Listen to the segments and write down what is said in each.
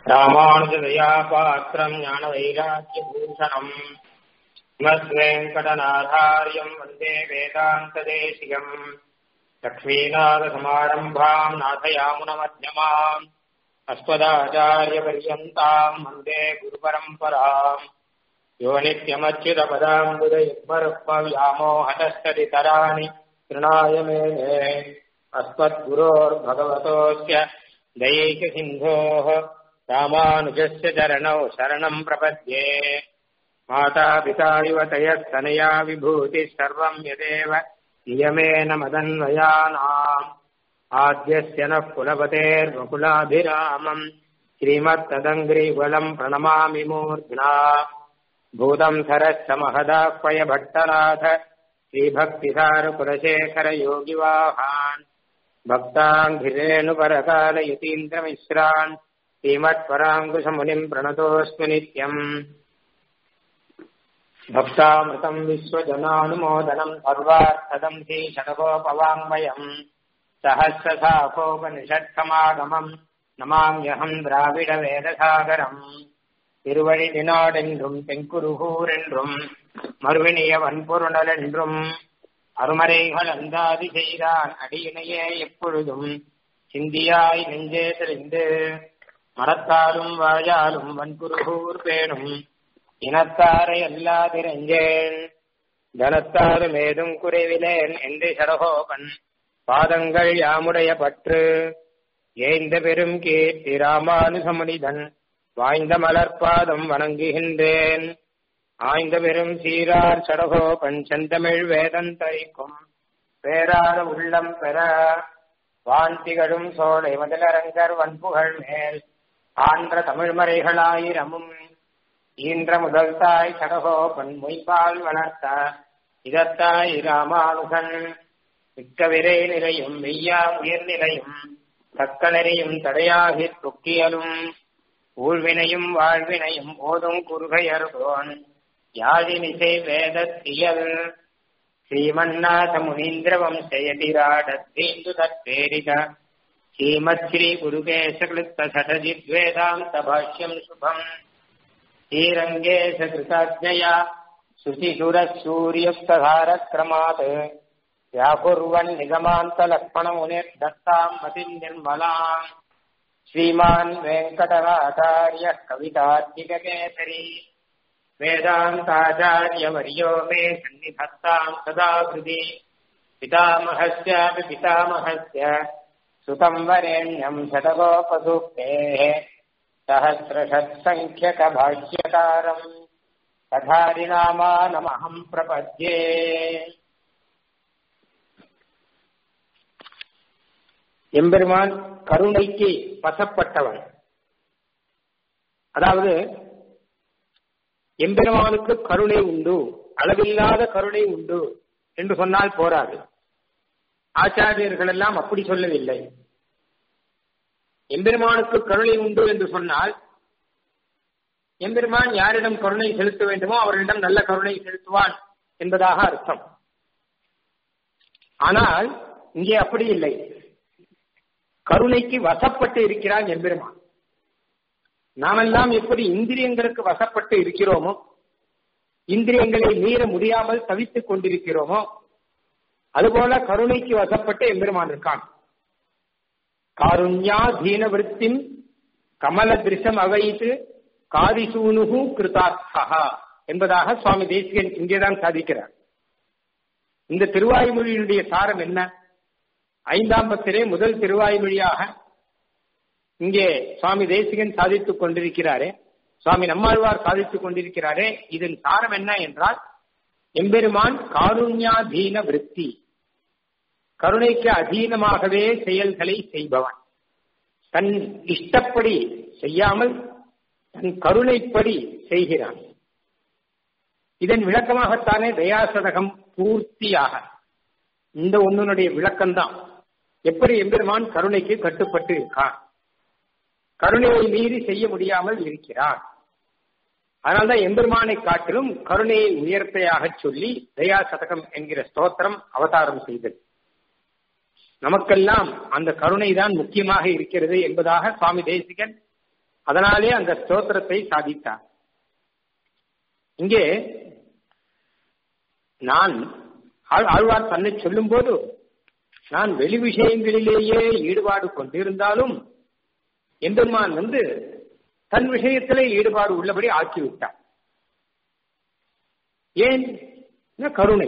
ராமானுஜதயா பாத்திரம் ஞான வைராக்கியபூஷணம் ஸ்ரீமத்வேங்கடநாதாரியம் வந்தே வேதாந்ததேசிகம் லக்ஷ்மீநாதசமாரம்பாம் நாथयामुनमध्यमाम् अस्मदाचार्यपर्यन्ताम् वन्दे गुरुपरम्पराम् यो नित्यमच्युतपदाम्बुजयुग्मरुक्मव्यामोहतस्तदितराणि तृणाय मेने अस्मद्गुरोर्भगवतोऽस्य दैकसिन्धोः रामानुजस्य चरणौ शरणम् प्रपद्ये मातापिता युवतयस्तनया विभूतिः सर्वम् यदेव नियमेन मदन्वयानाम् आद्यस्य नः कुलपतेर्वकुलाभिरामम् श्रीमत्तदङ्ग्रिवलम् प्रणमामि मूर्ध्ना भूतम् सरश्च महदाह्वय भट्टनाथ श्रीभक्तिसारकुलशेखरयोगिवाहान् भक्ताङ्घिरेणुपरकालयतीन्द्रमिश्रान् श्रीमत्पराङ्कुशमुनिम् प्रणतोऽस्मि नित्यम् भक्तामृतम् विश्वजनानुमोदनम् सर्वार्थदम् श्रीषडकोपवाङ्मयम् सहस्रशाखोपनिषत्समागमम् நமாமியகம் திராவிட வேதசாகரம் திருவழி தினாடென்றும் தென்குருகூர் என்றும் மறுவினிய வன்பொருணல் என்றும் அருமறைகள் அந்தாதி செய்தான் அடியினையே எப்பொழுதும் சிந்தியாய் நெஞ்சே தெளிந்து மரத்தாலும் வாழாலும் வன்புருகூர் பேணும் இனத்தாரை அல்லாதிரஞ்சேன் தனத்தாரும் ஏதும் குறைவிலேன் என்று சடகோபன் பாதங்கள் யாமுடைய பற்று ஏய்ந்த பெரும் கீர்த்தி ராமானுசமுனிதன் வாய்ந்த மலர்பாதம் வணங்குகின்றேன் ஆய்ந்த பெரும் சீரார் சடகோபன் செந்தமிழ் வேதந்தரிக்கும் பேராத உள்ளம் பெற வாந்திகளும் சோலை மதிலரங்கர் வன்புகழ் மேல் ஆன்ற தமிழ்மறைகளாயிரமும் ஈன்ற முதல் தாய் சடகோபன் மொய்பால் வளர்த்த இதத்தாய் ராமானுகன் மிக்க விரை நிலையும் மெய்யா உயர் நிலையும் தக்கலரையும் தடையாகி தொக்கியலும் ஊழ்வினையும் வாழ்வினையும் போதும் குறுகையர்கோன் யாழினிசை வேதத்தியல் ஸ்ரீமன்னாத முனீந்திர வம்சயதிராடத்தீந்து தற்பேரித ஸ்ரீமத் ஸ்ரீ குருகேசகிருத்த சடஜித்வேதாந்த பாஷ்யம் சுபம் ஸ்ரீரங்கேச கிருதாஜயா சுசிசுரசூரியுக்ததாரக்ரமாத் व्याकुर्वन् निगमान्तलक्ष्मणमुनिर्दत्ताम् मतिम् निर्मलाम् श्रीमान् वेङ्कटनाचार्यः कवितार्किककेसरी वेदान्ताचार्यवर्यो मे सन्निधत्ताम् सदा हृदि पितामहस्यापि पितामहस्य सुतम् वरेण्यम् शतकोपसूक्तेः सहस्रषत्सङ्ख्यकभाष्यकारम् तथारिनामानमहम् प्रपद्ये எம்பெருமான் கருணைக்கு வசப்பட்டவன் அதாவது எம்பெருமானுக்கு கருணை உண்டு அளவில்லாத கருணை உண்டு என்று சொன்னால் போராது ஆச்சாரியர்கள் எல்லாம் அப்படி சொல்லவில்லை எம்பெருமானுக்கு கருணை உண்டு என்று சொன்னால் எம்பெருமான் யாரிடம் கருணை செலுத்த வேண்டுமோ அவரிடம் நல்ல கருணை செலுத்துவான் என்பதாக அர்த்தம் ஆனால் இங்கே அப்படி இல்லை கருணைக்கு வசப்பட்டு இருக்கிறான் எம்பெருமான் நாமெல்லாம் எப்படி இந்திரியங்களுக்கு வசப்பட்டு இருக்கிறோமோ இந்திரியங்களை மீற முடியாமல் தவித்துக் கொண்டிருக்கிறோமோ அதுபோல கருணைக்கு வசப்பட்டு எம்பெருமான் இருக்கான் காருண்யா தீனவிருத்தின் கமல திருஷம் அவைத்து காதிசூனுகு கிருதார்த்தா என்பதாக சுவாமி தேசிகன் இங்கேதான் சாதிக்கிறார் இந்த திருவாய்மொழியினுடைய சாரம் என்ன ஐந்தாம் பத்திலே முதல் திருவாய்மொழியாக இங்கே சுவாமி தேசிகன் சாதித்துக் கொண்டிருக்கிறாரே சுவாமி நம்மாழ்வார் சாதித்துக் கொண்டிருக்கிறாரே இதன் சாரம் என்ன என்றால் எம்பெருமான் காருண்யாதீன விருத்தி கருணைக்கு அதீனமாகவே செயல்களை செய்பவன் தன் இஷ்டப்படி செய்யாமல் தன் கருணைப்படி செய்கிறான் இதன் விளக்கமாகத்தானே தயாசதகம் பூர்த்தியாக இந்த ஒன்னுடைய விளக்கம்தான் எப்படி எம்பெருமான் கருணைக்கு கட்டுப்பட்டு இருக்கான் கருணையை மீறி செய்ய முடியாமல் இருக்கிறான் அதனால்தான் எம்பெருமானை காட்டிலும் கருணையை உயர்த்தையாக சொல்லி தயா சதகம் என்கிற ஸ்தோத்திரம் அவதாரம் செய்தது நமக்கெல்லாம் அந்த கருணை தான் முக்கியமாக இருக்கிறது என்பதாக சுவாமி தேசிகன் அதனாலே அந்த ஸ்தோத்திரத்தை சாதித்தார் இங்கே நான் ஆழ்வார் தன்னை சொல்லும் போது நான் வெளி விஷயங்களிலேயே ஈடுபாடு கொண்டிருந்தாலும் எம்பெருமான் வந்து தன் விஷயத்திலே ஈடுபாடு உள்ளபடி ஆக்கிவிட்டார் ஏன் கருணை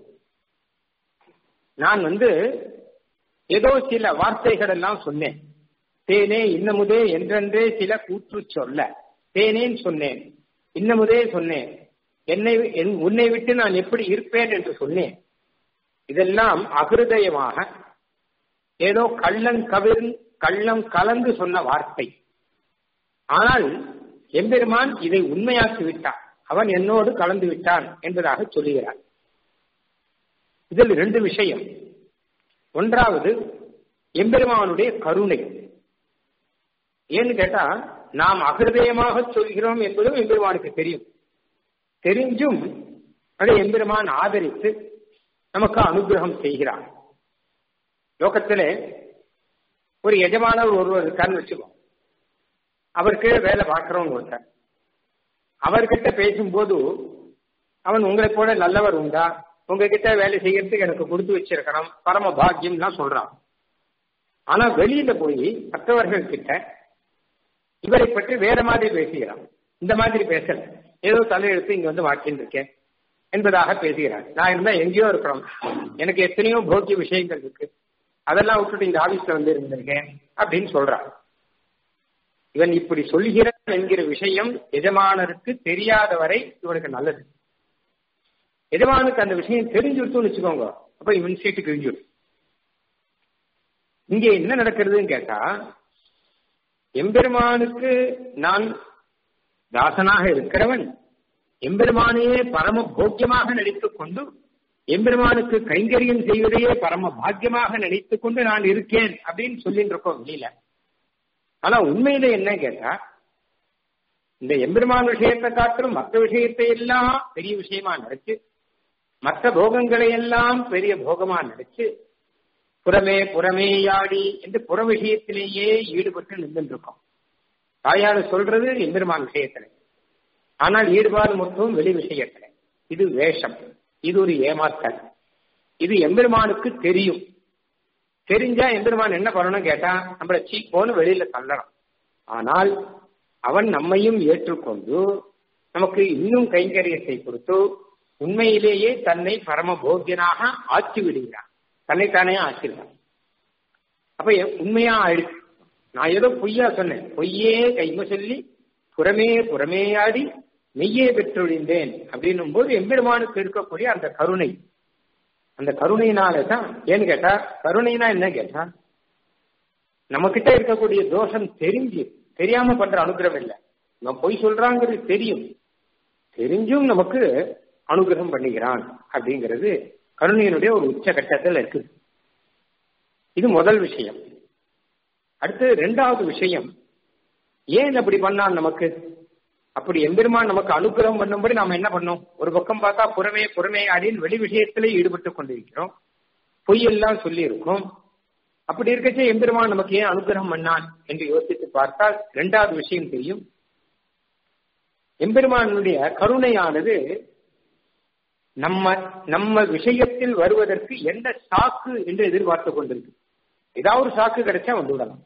நான் வந்து ஏதோ சில வார்த்தைகள் எல்லாம் சொன்னேன் தேனே இன்னமுதே என்றென்றே சில கூற்று சொல்ல தேனேன்னு சொன்னேன் இன்னமுதே சொன்னேன் என்னை உன்னை விட்டு நான் எப்படி இருப்பேன் என்று சொன்னேன் இதெல்லாம் அகிருதயமாக ஏதோ கள்ளம் கவிர் கள்ளம் கலந்து சொன்ன வார்த்தை ஆனால் எம்பெருமான் இதை உண்மையாக்கி விட்டான் அவன் என்னோடு கலந்து விட்டான் என்பதாக சொல்லுகிறார் இதில் ரெண்டு விஷயம் ஒன்றாவது எம்பெருமானுடைய கருணை ஏன்னு கேட்டா நாம் அகிருதயமாக சொல்கிறோம் என்பதும் எம்பெருமானுக்கு தெரியும் தெரிஞ்சும் அதை எம்பெருமான் ஆதரித்து நமக்கு அனுகிரகம் செய்கிறார் லோகத்திலே ஒரு எஜமானர் ஒருவர் இருக்கான்னு வச்சுக்கோ அவருக்கு வேலை பார்க்கிறவங்க ஒருத்தர் அவர்கிட்ட பேசும்போது அவன் உங்களை போல நல்லவர் உண்டா உங்ககிட்ட வேலை செய்யறதுக்கு எனக்கு கொடுத்து வச்சிருக்கணும் பரம பாக்கியம் தான் சொல்றான் ஆனா வெளியில போய் மற்றவர்கள் கிட்ட இவரை பற்றி வேற மாதிரி பேசுகிறான் இந்த மாதிரி பேசல ஏதோ தலையெழுத்து இங்க வந்து வாக்கின்னு இருக்கேன் என்பதாக பேசுகிறார் நான் இருந்தா எங்கேயோ இருக்கணும் எனக்கு எத்தனையோ போக்கிய விஷயங்கள் இருக்கு அதெல்லாம் விட்டுட்டு இந்த ஆபீஸ்ல வந்து இருந்திருக்கேன் அப்படின்னு சொல்றான் இவன் இப்படி சொல்கிறான் என்கிற விஷயம் எஜமானருக்கு தெரியாத வரை இவனுக்கு நல்லது எஜமானுக்கு அந்த விஷயம் தெரிஞ்சுடுத்துன்னு வச்சுக்கோங்க அப்ப இவன் சீட்டு கிழிஞ்சிடும் இங்க என்ன நடக்கிறதுன்னு கேட்டா எம்பெருமானுக்கு நான் தாசனாக இருக்கிறவன் எம்பெருமானையே பரம போக்கியமாக நடித்துக் கொண்டு எம்பெருமானுக்கு கைங்கரியம் செய்வதையே பரம பாக்கியமாக நினைத்துக் கொண்டு நான் இருக்கேன் அப்படின்னு சொல்லிட்டு இருக்கோம் வெளியில ஆனா உண்மையில என்ன கேட்டா இந்த எம்பெருமான் விஷயத்தை காட்டிலும் மற்ற விஷயத்தை எல்லாம் பெரிய விஷயமா நினைச்சு மற்ற போகங்களை எல்லாம் பெரிய போகமா நினைச்சு புறமே புறமேயாடி என்று புற விஷயத்திலேயே ஈடுபட்டு நின்று இருக்கோம் தாயார் சொல்றது எம்பெருமான் விஷயத்துல ஆனால் ஈடுபாடு மட்டும் வெளி விஷயத்துல இது வேஷம் இது ஒரு ஏமாத்தல் இது எம்பெருமானுக்கு தெரியும் தெரிஞ்சா எம்பெருமான் என்ன பண்ணணும் கேட்டா நம்மள சீப்போன்னு வெளியில தள்ளணும் ஆனால் அவன் நம்மையும் ஏற்றுக்கொண்டு நமக்கு இன்னும் கைங்கரியத்தை கொடுத்து உண்மையிலேயே தன்னை பரம போக்கியனாக ஆக்கி விடுகிறான் தன்னைத்தானே ஆக்கிடுறான் அப்ப உண்மையா ஆயிடுச்சு நான் ஏதோ பொய்யா சொன்னேன் பொய்யே கைம சொல்லி புறமே புறமேயாடி மெய்யே பெற்றொழிந்தேன் அப்படின்னும் போது எம்பெருமானுக்கு இருக்கக்கூடிய அந்த கருணை அந்த கருணையினால தான் ஏன்னு கேட்டா கருணைனா என்ன கேட்டா நம்ம கிட்ட இருக்கக்கூடிய தோஷம் தெரிஞ்சு தெரியாம பண்ற அனுகிரகம் இல்லை நம்ம பொய் சொல்றாங்கிறது தெரியும் தெரிஞ்சும் நமக்கு அனுகிரகம் பண்ணுகிறான் அப்படிங்கிறது கருணையினுடைய ஒரு உச்ச கட்டத்தில் இருக்குது இது முதல் விஷயம் அடுத்து ரெண்டாவது விஷயம் ஏன் அப்படி பண்ணான் நமக்கு அப்படி எம்பெருமான் நமக்கு அனுகிரகம் பண்ணும்படி நாம என்ன பண்ணோம் ஒரு பக்கம் பார்த்தா புறமே புறமே அப்படின்னு வெளி விஷயத்திலே ஈடுபட்டு கொண்டிருக்கிறோம் பொய்யெல்லாம் சொல்லி இருக்கோம் அப்படி இருக்கச்சே எம்பெருமான் நமக்கு ஏன் அனுகிரகம் பண்ணான் என்று யோசித்து பார்த்தால் இரண்டாவது விஷயம் தெரியும் எம்பெருமானுடைய கருணையானது நம்ம நம்ம விஷயத்தில் வருவதற்கு எந்த சாக்கு என்று எதிர்பார்த்து கொண்டிருக்கு ஏதாவது ஒரு சாக்கு கிடைச்சா வந்து விடலாம்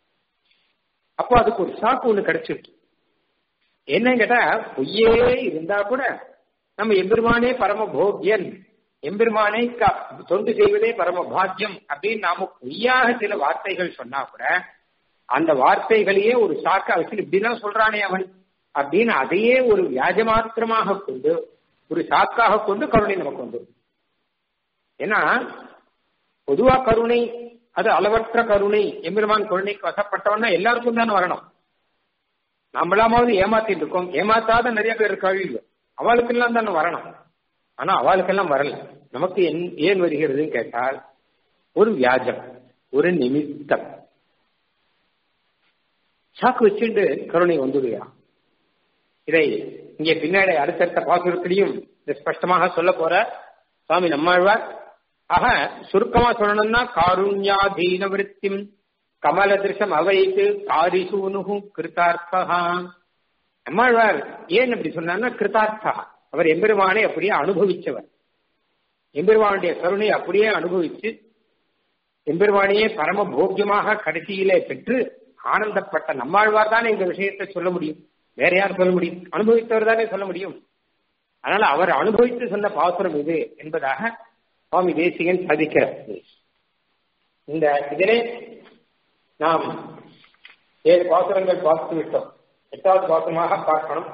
அப்போ அதுக்கு ஒரு சாக்கு ஒண்ணு கிடைச்சிருக்கு என்ன கேட்டா பொய்யே இருந்தா கூட நம்ம எம்பெருமானே பரம போக்கியன் எம்பெருமானை தொண்டு செய்வதே பரம பாக்கியம் அப்படின்னு நாம பொய்யாக சில வார்த்தைகள் சொன்னா கூட அந்த வார்த்தைகளையே ஒரு சாக்கா வச்சு இப்படிதான் சொல்றானே அவன் அப்படின்னு அதையே ஒரு வியாஜ மாத்திரமாக கொண்டு ஒரு சாக்காக கொண்டு கருணை நமக்கு வந்துடும் ஏன்னா பொதுவா கருணை அது அளவற்ற கருணை எம்பெருமான் கருணைக்கு வசப்பட்டவன்னா எல்லாருக்கும் தானே வரணும் நம்மளாமாவது ஏமாத்திட்டு இருக்கோம் ஏமாத்தாத நிறைய பேர் இருக்காங்க அவளுக்கெல்லாம் தானே வரணும் ஆனா அவளுக்கெல்லாம் வரல நமக்கு ஏன் வருகிறதுன்னு கேட்டால் ஒரு வியாஜம் ஒரு நிமித்தம் சாக்கு வச்சுட்டு கருணை வந்துடுயா இதை இங்கே பின்னாடி அடுத்தடுத்த பாசுரத்திலையும் ஸ்பஷ்டமாக சொல்ல போற சுவாமி நம்மாழ்வார் ஆக சுருக்கமா சொல்லணும்னா காருண்யாதீன விருத்திம் கமலதிருஷம் அவைத்து காரிசூனுகு கிருத்தார்த்தகா நம்மாழ்வார் ஏன் அப்படி சொன்னார்னா கிருத்தார்த்தா அவர் எம்பெருமானை அப்படியே அனுபவிச்சவர் எம்பெருமானுடைய கருணை அப்படியே அனுபவிச்சு எம்பெருமானையே பரம போக்கியமாக கடைசியிலே பெற்று ஆனந்தப்பட்ட நம்மாழ்வார் தானே இந்த விஷயத்தை சொல்ல முடியும் வேற யார் சொல்ல முடியும் அனுபவித்தவர் தானே சொல்ல முடியும் அதனால அவர் அனுபவித்து சொன்ன பாசுரம் இது என்பதாக சுவாமி தேசிகன் சாதிக்கிறார் இந்த இதிலே நாம் ஏழு பாசுரங்கள் பார்த்து விட்டோம் எட்டாவது பாசுரமாக பார்க்கணும்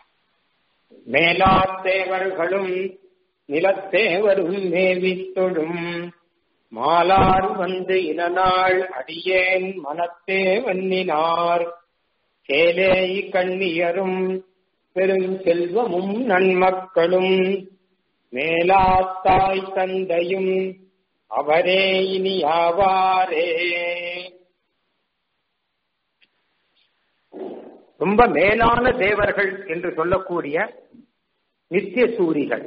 மேலாத்தேவர்களும் நிலத்தேவரும் மேவித்தொடும் மாலார் வந்து இனநாள் அடியேன் மனத்தே வன்னினார் சேலேய் கண்ணியரும் பெரும் செல்வமும் நன்மக்களும் மேலாத்தாய் தந்தையும் அவரே இனி ஆவாரே ரொம்ப மேலான தேவர்கள் என்று சொல்லக்கூடிய நித்திய சூரிகள்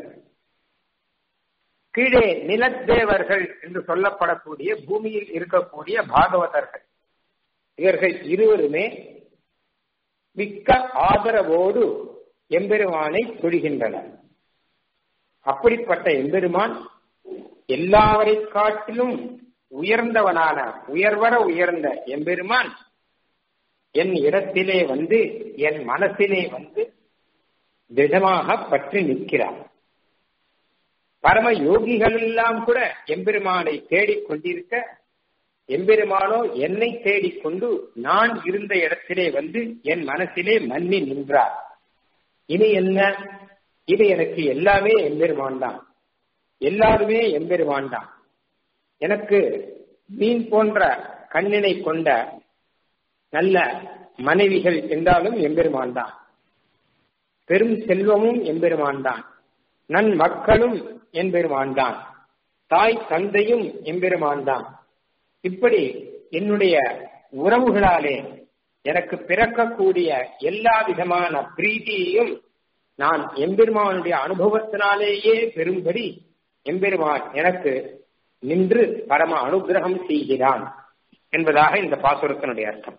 கீழே நிலத்தேவர்கள் என்று சொல்லப்படக்கூடிய பூமியில் இருக்கக்கூடிய பாகவதர்கள் இவர்கள் இருவருமே மிக்க ஆதரவோடு எம்பெருமானை தொழுகின்றனர் அப்படிப்பட்ட எம்பெருமான் எல்லாவரை காட்டிலும் உயர்ந்தவனான உயர்வர உயர்ந்த எம்பெருமான் என் இடத்திலே வந்து என் மனசிலே வந்து திடமாக பற்றி நிற்கிறார் பரம யோகிகள் எல்லாம் கூட எம்பெருமானை தேடிக் கொண்டிருக்க எம்பெருமானோ என்னை தேடிக்கொண்டு நான் இருந்த இடத்திலே வந்து என் மனசிலே மன்னி நின்றார் இனி என்ன இது எனக்கு எல்லாமே எம்பெருமான் தான் எல்லாருமே எம்பெருமான் தான் எனக்கு மீன் போன்ற கண்ணினை கொண்ட நல்ல மனைவிகள் என்றாலும் எம்பெருமான் தான் பெரும் செல்வமும் எம்பெருமான் தான் நன் மக்களும் எம்பெருமான் தான் தாய் தந்தையும் எம்பெருமான் தான் இப்படி என்னுடைய உறவுகளாலே எனக்கு பிறக்கக்கூடிய எல்லா விதமான பிரீதியையும் நான் எம்பெருமானுடைய அனுபவத்தினாலேயே பெறும்படி எம்பெருமான் எனக்கு நின்று பரம அனுகிரகம் செய்கிறான் என்பதாக இந்த பாசுரத்தினுடைய அர்த்தம்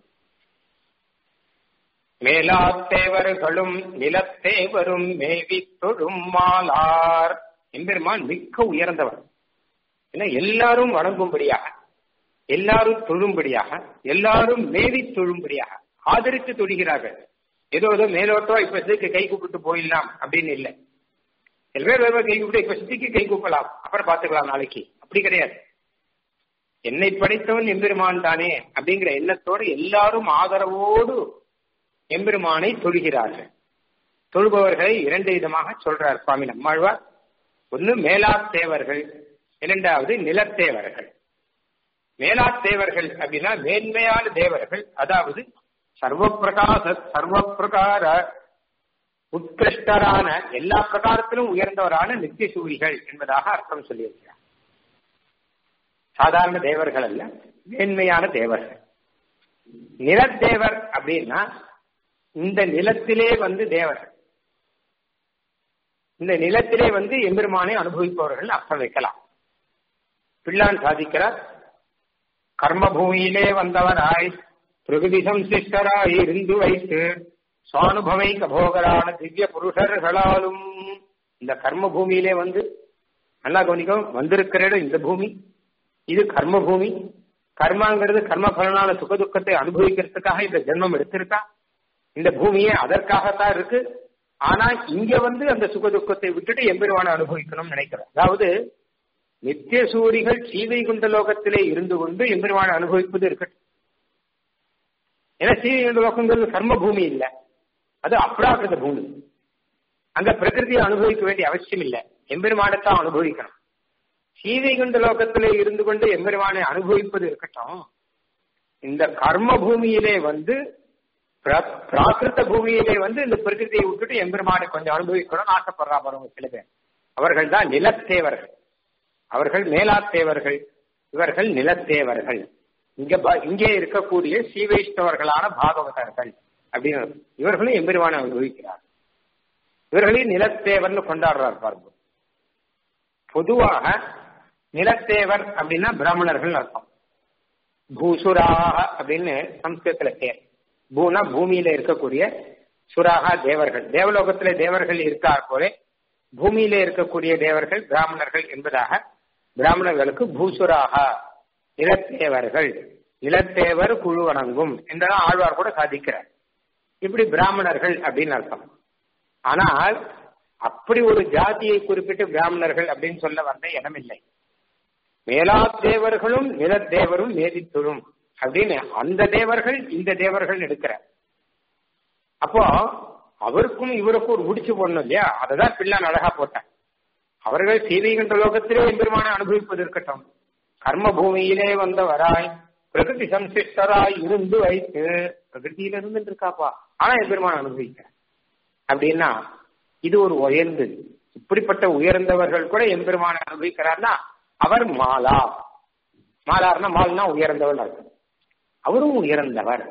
மேலாத்தேவர்களும் நிலத்தேவரும் மேவி தொழும் மாலார் எம்பெருமான் மிக்க உயர்ந்தவர் ஏன்னா எல்லாரும் வணங்கும்படியாக எல்லாரும் தொழும்படியாக எல்லாரும் மேவி தொழும்படியாக ஆதரித்து தொழுகிறார்கள் ஏதோ ஏதோ மேலோட்டோ இப்ப சிக்கு கை கூப்பிட்டு போயிடலாம் அப்படின்னு இல்லை சில பேர் வேறு கை கூப்பிட்டு இப்ப சித்திக்கு கை கூப்பலாம் அப்புறம் பார்த்துக்கலாம் நாளைக்கு அப்படி கிடையாது என்னை படைத்தவன் எம்பெருமான் தானே அப்படிங்கிற எண்ணத்தோடு எல்லாரும் ஆதரவோடு எம்பெருமானை தொழுகிறார்கள் தொழுபவர்களை இரண்டு விதமாக சொல்றார் சுவாமி நம்மாழ்வார் ஒன்னு மேலாத்தேவர்கள் இரண்டாவது நிலத்தேவர்கள் மேலாத்தேவர்கள் அப்படின்னா மேன்மையான தேவர்கள் அதாவது சர்வ பிரகாச சர்வ பிரகார உத்கிருஷ்டரான எல்லா பிரகாரத்திலும் உயர்ந்தவரான நித்திய சூரிகள் என்பதாக அர்த்தம் சொல்லியிருக்கிறார் சாதாரண தேவர்கள் அல்ல மேன்மையான தேவர்கள் நிலத்தேவர் அப்படின்னா இந்த நிலத்திலே வந்து தேவர்கள் இந்த நிலத்திலே வந்து எம்பெருமானை அனுபவிப்பவர்கள் அர்த்தம் வைக்கலாம் பிள்ளான் சாதிக்கிறார் கர்மபூமியிலே வந்தவராய் பிரகிருதி சம்சிஷ்டராய் இருந்து வைத்து சுவானுபவை கபோகரான திவ்ய புருஷர்களாலும் இந்த கர்ம பூமியிலே வந்து நல்லா கவனிக்கும் வந்திருக்கிற இடம் இந்த பூமி இது கர்ம பூமி கர்மாங்கிறது கர்ம பலனான சுகதுக்கத்தை அனுபவிக்கிறதுக்காக இந்த ஜென்மம் எடுத்திருக்கா இந்த பூமியே அதற்காகத்தான் இருக்கு ஆனா இங்க வந்து அந்த சுகதுக்கத்தை விட்டுட்டு எம்பெருவானை அனுபவிக்கணும்னு நினைக்கிறேன் அதாவது நித்திய சூரிகள் சீவைகுண்ட லோகத்திலே இருந்து கொண்டு எம்பெருமானை அனுபவிப்பது இருக்கட்டும் ஏன்னா சீவைகுண்ட லோகங்கிறது கர்ம பூமி இல்லை அது அப்ராகிருத பூமி அங்க பிரகிருதியை அனுபவிக்க வேண்டிய அவசியம் இல்லை எம்பெருமானத்தான் அனுபவிக்கணும் சீவைகுண்ட லோகத்திலே இருந்து கொண்டு எம்பெருமானை அனுபவிப்பது இருக்கட்டும் இந்த கர்ம பூமியிலே வந்து பிராகிருத்த பூமியிலே வந்து இந்த பிரகிருதியை விட்டுட்டு எம்பெருமானை கொஞ்சம் அனுபவிக்கணும்னு ஆசைப்படுறா பாருங்க சில பேர் அவர்கள் தான் நிலத்தேவர்கள் அவர்கள் மேலாத்தேவர்கள் இவர்கள் நிலத்தேவர்கள் இங்க இங்கே இருக்கக்கூடிய சீவைஷ்ணவர்களான பாகவதர்கள் அப்படின்னு இவர்களும் எம்பெருமானை அனுபவிக்கிறார் இவர்களையும் நிலத்தேவர்னு கொண்டாடுறார் பாருங்க பொதுவாக நிலத்தேவர் அப்படின்னா பிராமணர்கள் அர்த்தம் பூசுராக அப்படின்னு சம்ஸ்கிருதத்துல பேர் பூனா பூமியில இருக்கக்கூடிய சுராகா தேவர்கள் தேவலோகத்துல தேவர்கள் இருக்கா போல பூமியில இருக்கக்கூடிய தேவர்கள் பிராமணர்கள் என்பதாக பிராமணர்களுக்கு பூசுராக நிலத்தேவர்கள் நிலத்தேவர் குழு வணங்கும் என்றெல்லாம் ஆழ்வார் கூட சாதிக்கிறார் இப்படி பிராமணர்கள் அப்படின்னு அர்த்தம் ஆனால் அப்படி ஒரு ஜாதியை குறிப்பிட்டு பிராமணர்கள் அப்படின்னு சொல்ல வந்த இடமில்லை மேலா தேவர்களும் நிலத்தேவரும் மேதித்துழும் அப்படின்னு அந்த தேவர்கள் இந்த தேவர்கள் எடுக்கிறார் அப்போ அவருக்கும் இவருக்கும் ஒரு முடிச்சு போடணும் இல்லையா அததான் பிள்ளான் அழகா போட்டார் அவர்கள் சீதைகின்ற லோகத்திலே எம்பெருமான அனுபவிப்பது இருக்கட்டும் கர்ம பூமியிலே வந்தவராய் பிரகிருதி சம்சிஷ்டராய் இருந்து வைத்து பிரகிருதியில இருந்து இருக்காப்பா ஆனா எம்பெருமான அனுபவிக்க அப்படின்னா இது ஒரு உயர்ந்தது இப்படிப்பட்ட உயர்ந்தவர்கள் கூட எம்பெருமான அனுபவிக்கிறார்னா அவர் மாலா மாலார்னா மால்னா உயர்ந்தவர் அர்த்தம் அவரும் உயர்ந்தவர்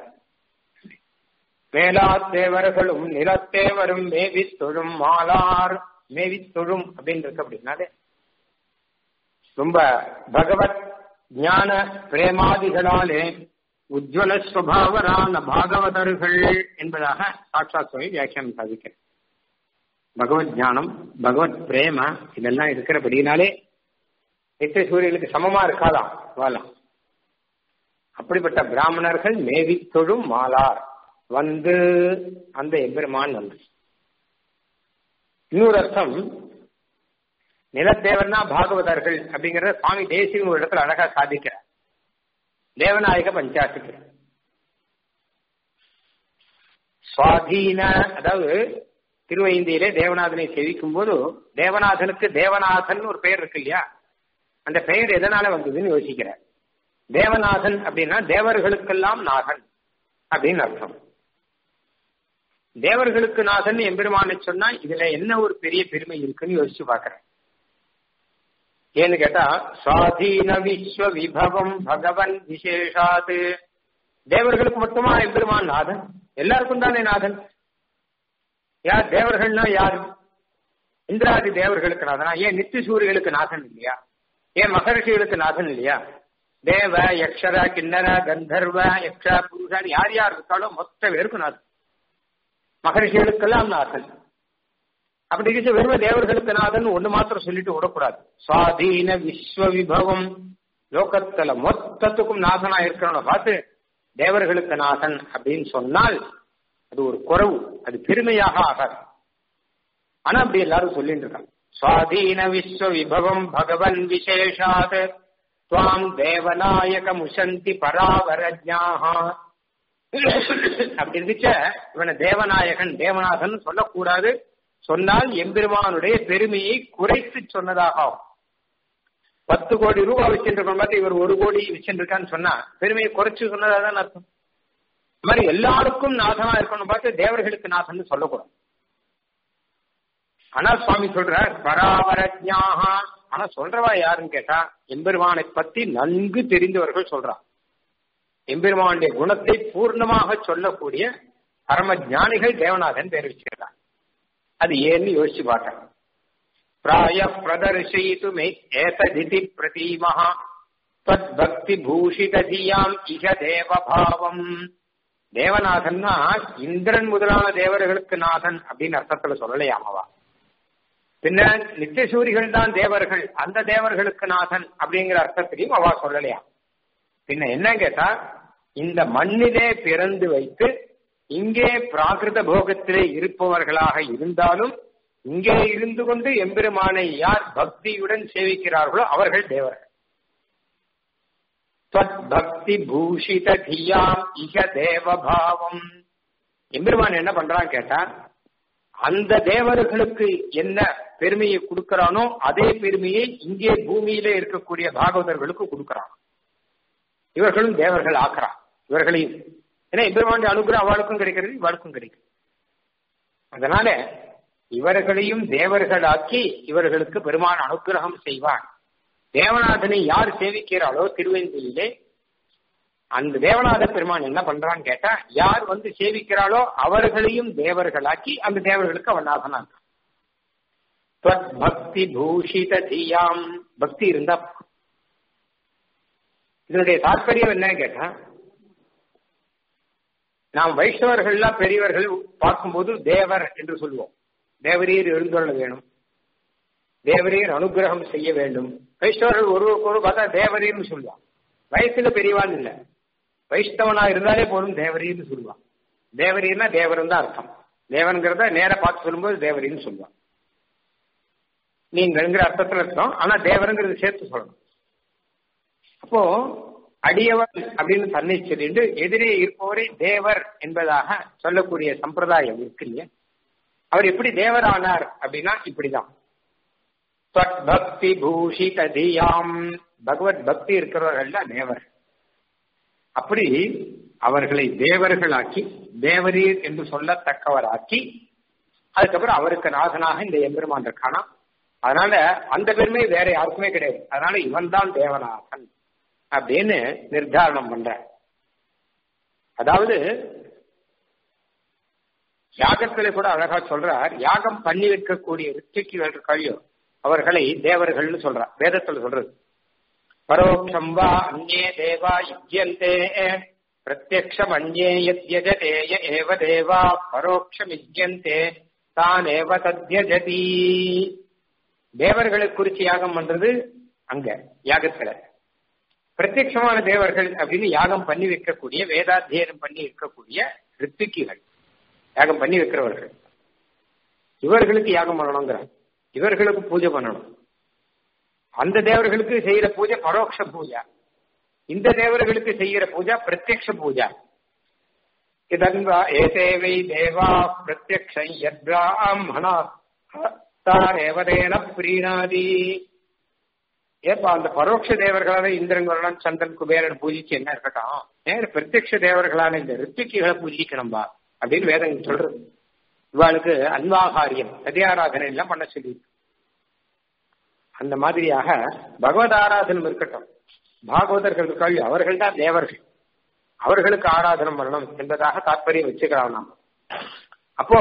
மேலா தேவர்களும் நிலத்தேவரும் மேவி தொழும் மாலார் மேவி தொழும் அப்படின்னு இருக்கு அப்படின்னாலே ரொம்ப பகவத் ஞான பிரேமாதிகளாலே உஜ்வல சுவாவரான பாகவதர்கள் என்பதாக சாட்சாத் சுவாமி வியாக்கியானம் சாதிக்கிறேன் பகவத் ஞானம் பகவத் பிரேம இதெல்லாம் இருக்கிறபடினாலே நித்திய சூரியனுக்கு சமமா இருக்காதாம் வாழலாம் அப்படிப்பட்ட பிராமணர்கள் மேவி தொழும் மாலார் வந்து அந்த எம்பெருமான் வந்து இன்னொரு அர்த்தம் நிலத்தேவர்னா பாகவதர்கள் அப்படிங்கறத சுவாமி தேசியம் ஒரு இடத்துல அழகா சாதிக்கிறார் தேவநாயக பஞ்சாசிக்கு சுவாதீன அதாவது திருவைந்தியிலே தேவநாதனை செவிக்கும் போது தேவநாதனுக்கு தேவநாதன் ஒரு பெயர் இருக்கு இல்லையா அந்த பெயர் எதனால வந்ததுன்னு யோசிக்கிறார் தேவநாதன் அப்படின்னா தேவர்களுக்கெல்லாம் நாதன் அப்படின்னு அர்த்தம் தேவர்களுக்கு நாதன் எம்பெருமானை சொன்னா இதுல என்ன ஒரு பெரிய பெருமை இருக்குன்னு யோசிச்சு பாக்குறேன் ஏன்னு கேட்டா சுவாதீன விஸ்வ விபவம் பகவன் விசேஷாது தேவர்களுக்கு மட்டுமா எம்பெருமான் நாதன் எல்லாருக்கும் தானே நாதன் யார் தேவர்கள்னா யார் இந்திராதி தேவர்களுக்கு நாதனா ஏன் நித்திய சூரியர்களுக்கு நாதன் இல்லையா ஏன் மகர்ஷிகளுக்கு நாதன் இல்லையா தேவ யக்ஷர கிண்ணர கந்தர்வ யக்ஷ புருஷன் யார் யார் இருக்காலும் மொத்த பேருக்கு நாதன் மகர்ஷிகளுக்கெல்லாம் நாதன் அப்படி இருக்க வெறும் தேவர்களுக்கு நாதன் ஒண்ணு மாத்திரம் சொல்லிட்டு விடக்கூடாது சுவாதீன விஸ்வ விபவம் லோகத்துல மொத்தத்துக்கும் நாதனா இருக்கிறவனை பார்த்து தேவர்களுக்கு நாதன் அப்படின்னு சொன்னால் அது ஒரு குறவு அது பெருமையாக ஆகாது ஆனா அப்படி எல்லாரும் சொல்லிட்டு இருக்காங்க சுவாதீன விஸ்வ விபவம் பகவன் விசேஷாத் துவாம் தேவநாயக முசந்தி பராவரஜாக அப்படி இருந்துச்ச இவனை தேவநாயகன் தேவநாதன் சொல்லக்கூடாது சொன்னால் எம்பெருமானுடைய பெருமையை குறைத்து சொன்னதாக ஆகும் பத்து கோடி ரூபாய் வச்சிருக்க மாதிரி இவர் ஒரு கோடி வச்சிருக்கான்னு சொன்னா பெருமையை குறைச்சு சொன்னதா தான் அர்த்தம் இந்த மாதிரி எல்லாருக்கும் நாதனா இருக்கணும் பார்த்து தேவர்களுக்கு நாதன் சொல்லக்கூடாது ஆனா சுவாமி சொல்றார் பராவரஜாக ஆனா சொல்றவா யாருன்னு கேட்டா எம்பெருமானை பத்தி நன்கு தெரிந்தவர்கள் சொல்றா எம்பெருமானுடைய குணத்தை பூர்ணமாக சொல்லக்கூடிய பரம ஞானிகள் தேவநாதன் பேர் வச்சிருக்காங்க அது ஏன்னு யோசிச்சு பார்த்தேன் பிராய பிரதர்ஷயித்து மே ஏததிதி பிரதீமஹ தத் பக்தி பூஷித தியாம் இக தேவபாவம் தேவநாதன்னா இந்திரன் முதலான தேவர்களுக்கு நாதன் அப்படின்னு அர்த்தத்துல சொல்லலையாமவா பின்ன நித்தியசூரிகள் தான் தேவர்கள் அந்த தேவர்களுக்கு நாதன் அப்படிங்கிற அர்த்தத்திலையும் அவா சொல்லலையா பின்ன என்ன கேட்டா இந்த மண்ணிலே பிறந்து வைத்து இங்கே பிராகிருத போகத்திலே இருப்பவர்களாக இருந்தாலும் இங்கே இருந்து கொண்டு எம்பெருமானை யார் பக்தியுடன் சேவிக்கிறார்களோ அவர்கள் தேவர்கள் பக்தி பூஷித தியாம் இக தேவபாவம் எம்பெருமான் என்ன பண்றான் கேட்டா அந்த தேவர்களுக்கு என்ன பெருமையை கொடுக்கறானோ அதே பெருமையை இங்கே பூமியிலே இருக்கக்கூடிய பாகவதர்களுக்கு கொடுக்கறான் இவர்களும் தேவர்கள் ஆக்குறான் இவர்களையும் ஏன்னா எம்பெருமானுடைய அனுகிரகம் அவளுக்கும் கிடைக்கிறது இவளுக்கும் கிடைக்கும் அதனால இவர்களையும் தேவர்களாக்கி இவர்களுக்கு பெருமான் அனுகிரகம் செய்வான் தேவநாதனை யார் சேவிக்கிறாளோ திருவெந்தியிலே அந்த தேவநாத பெருமான் என்ன பண்றான்னு கேட்டா யார் வந்து சேவிக்கிறாளோ அவர்களையும் தேவர்களாக்கி அந்த தேவர்களுக்கு அவன் நாதனான் பக்தி பூஷித தீயாம் பக்தி இருந்தா இதனுடைய தாற்பயம் என்னன்னு கேட்டா நாம் வைஷ்ணவர்கள்லாம் பெரியவர்கள் பார்க்கும்போது தேவர் என்று சொல்லுவோம் தேவரீர் எழுந்தொள்ள வேணும் தேவரீர் அனுகிரகம் செய்ய வேண்டும் வைஷ்ணவர்கள் ஒருவருக்கு ஒரு பார்த்தா தேவரீர்னு சொல்லுவான் வயசுல பெரியவாள் இல்ல வைஷ்ணவனா இருந்தாலே போதும் தேவரீர்னு சொல்லுவான் தேவரீர்னா தேவரும் தான் அர்த்தம் தேவன்கிறத நேர பார்த்து சொல்லும்போது தேவரின்னு சொல்லுவான் நீங்கள்ங்கிற அர்த்தத்துல இருக்கோம் ஆனா தேவருங்கிறது சேர்த்து சொல்லணும் அப்போ அடியவன் அப்படின்னு தன்னை சொல்லிட்டு எதிரே இருப்பவரை தேவர் என்பதாக சொல்லக்கூடிய சம்பிரதாயம் இருக்கு இல்லையா அவர் எப்படி தேவர் ஆனார் அப்படின்னா இப்படிதான் பக்தி பூஷித தியாம் பகவத் பக்தி இருக்கிறவர்கள் தேவர் அப்படி அவர்களை தேவர்களாக்கி தேவரீர் என்று சொல்லத்தக்கவராக்கி அதுக்கப்புறம் அவருக்கு நாதனாக இந்த எம்பெருமான் இருக்கானா அதனால அந்த பெருமை வேற யாருக்குமே கிடையாது அதனால இவன் தான் தேவநாதன் அப்படின்னு நிர்தாரணம் பண்ற அதாவது யாகத்துல கூட அழகா சொல்றார் யாகம் பண்ணி வைக்கக்கூடிய ரித்திக்குகள் இருக்கையோ அவர்களை தேவர்கள்னு சொல்றார் வேதத்துல சொல்றது பரோட்சம் வா அந்நே தேவா யுஜ்யந்தே பிரத்யக்ஷம் அந்நே யத்யஜதேய ஏவ தேவா பரோட்சம் யுஜ்யந்தே தான் ஏவ தத்யஜதி தேவர்களை குறிச்சு யாகம் பண்றது அங்க யாகத்துல பிரத்யட்சமான தேவர்கள் அப்படின்னு யாகம் பண்ணி வைக்கக்கூடிய வேதாத்தியனம் பண்ணி இருக்கக்கூடிய ரித்திக்கிகள் யாகம் பண்ணி வைக்கிறவர்கள் இவர்களுக்கு யாகம் பண்ணணுங்கிற இவர்களுக்கு பூஜை பண்ணணும் அந்த தேவர்களுக்கு செய்யற பூஜை பரோட்ச பூஜா இந்த தேவர்களுக்கு செய்யற பூஜா பிரத்யக்ஷ பூஜா இதன்வா ஏதேவை தேவா பிரத்யக்ஷ யத்ராமணா தாரேவதேன பிரீணாதி ஏப்பா அந்த பரோட்ச தேவர்களான இந்திரன் வரலாம் சந்திரன் குபேரன் பூஜிச்சு என்ன இருக்கட்டும் நேர பிரத்யக்ஷ தேவர்களான இந்த ரித்திக்குகளை பூஜிக்கணும்பா அப்படின்னு வேதம் சொல்றது இவாளுக்கு அன்வாகாரியம் சதியாராதனை எல்லாம் பண்ண சொல்லி அந்த மாதிரியாக பகவத் ஆராதனம் இருக்கட்டும் பாகவதர்கள் இருக்காள் அவர்கள் தான் தேவர்கள் அவர்களுக்கு ஆராதனம் பண்ணணும் என்பதாக தாற்பயம் வச்சுக்கலாம் நாம் அப்போ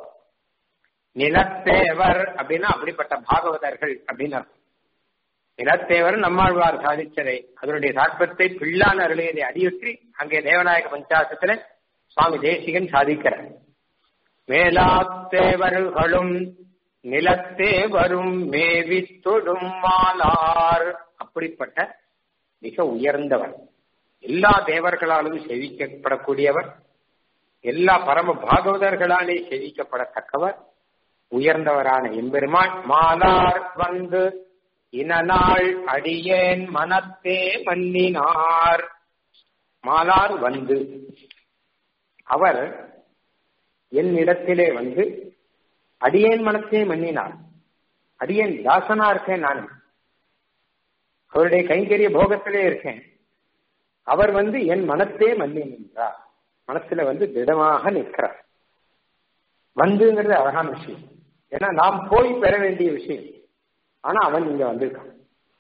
நிலத்தேவர் அப்படின்னா அப்படிப்பட்ட பாகவதர்கள் அப்படின்னு அர்த்தம் நிலத்தேவர் நம்மாழ்வார் சாதிச்சதை அதனுடைய தாற்பத்தை பிள்ளான் அருளியதை அடியுற்றி அங்கே தேவநாயக பஞ்சாசத்துல சுவாமி தேசிகன் சாதிக்கிறார் மேலாத்தேவர்களும் நிலத்தே வரும் மேவி தொடும் மாலார் அப்படிப்பட்ட மிக உயர்ந்தவர் எல்லா தேவர்களாலும் சேவிக்கப்படக்கூடியவர் எல்லா பரம பாகவதர்களாலே சேவிக்கப்படத்தக்கவர் உயர்ந்தவரான எம்பெருமான் மாலார் வந்து இனநாள் அடியேன் மனத்தே மன்னினார் மாலார் வந்து அவர் என்னிடத்திலே வந்து அடியேன் மனத்தே மன்னினார் அடியேன் தாசனா இருக்கேன் நான் அவருடைய கைங்கரிய போகத்திலே இருக்கேன் அவர் வந்து என் மனத்தே மன்னி நின்றார் மனசுல வந்து திடமாக நிற்கிறார் வந்துங்கிறது அழகான விஷயம் ஏன்னா நாம் போய் பெற வேண்டிய விஷயம் ஆனா அவன் இங்க வந்திருக்கான்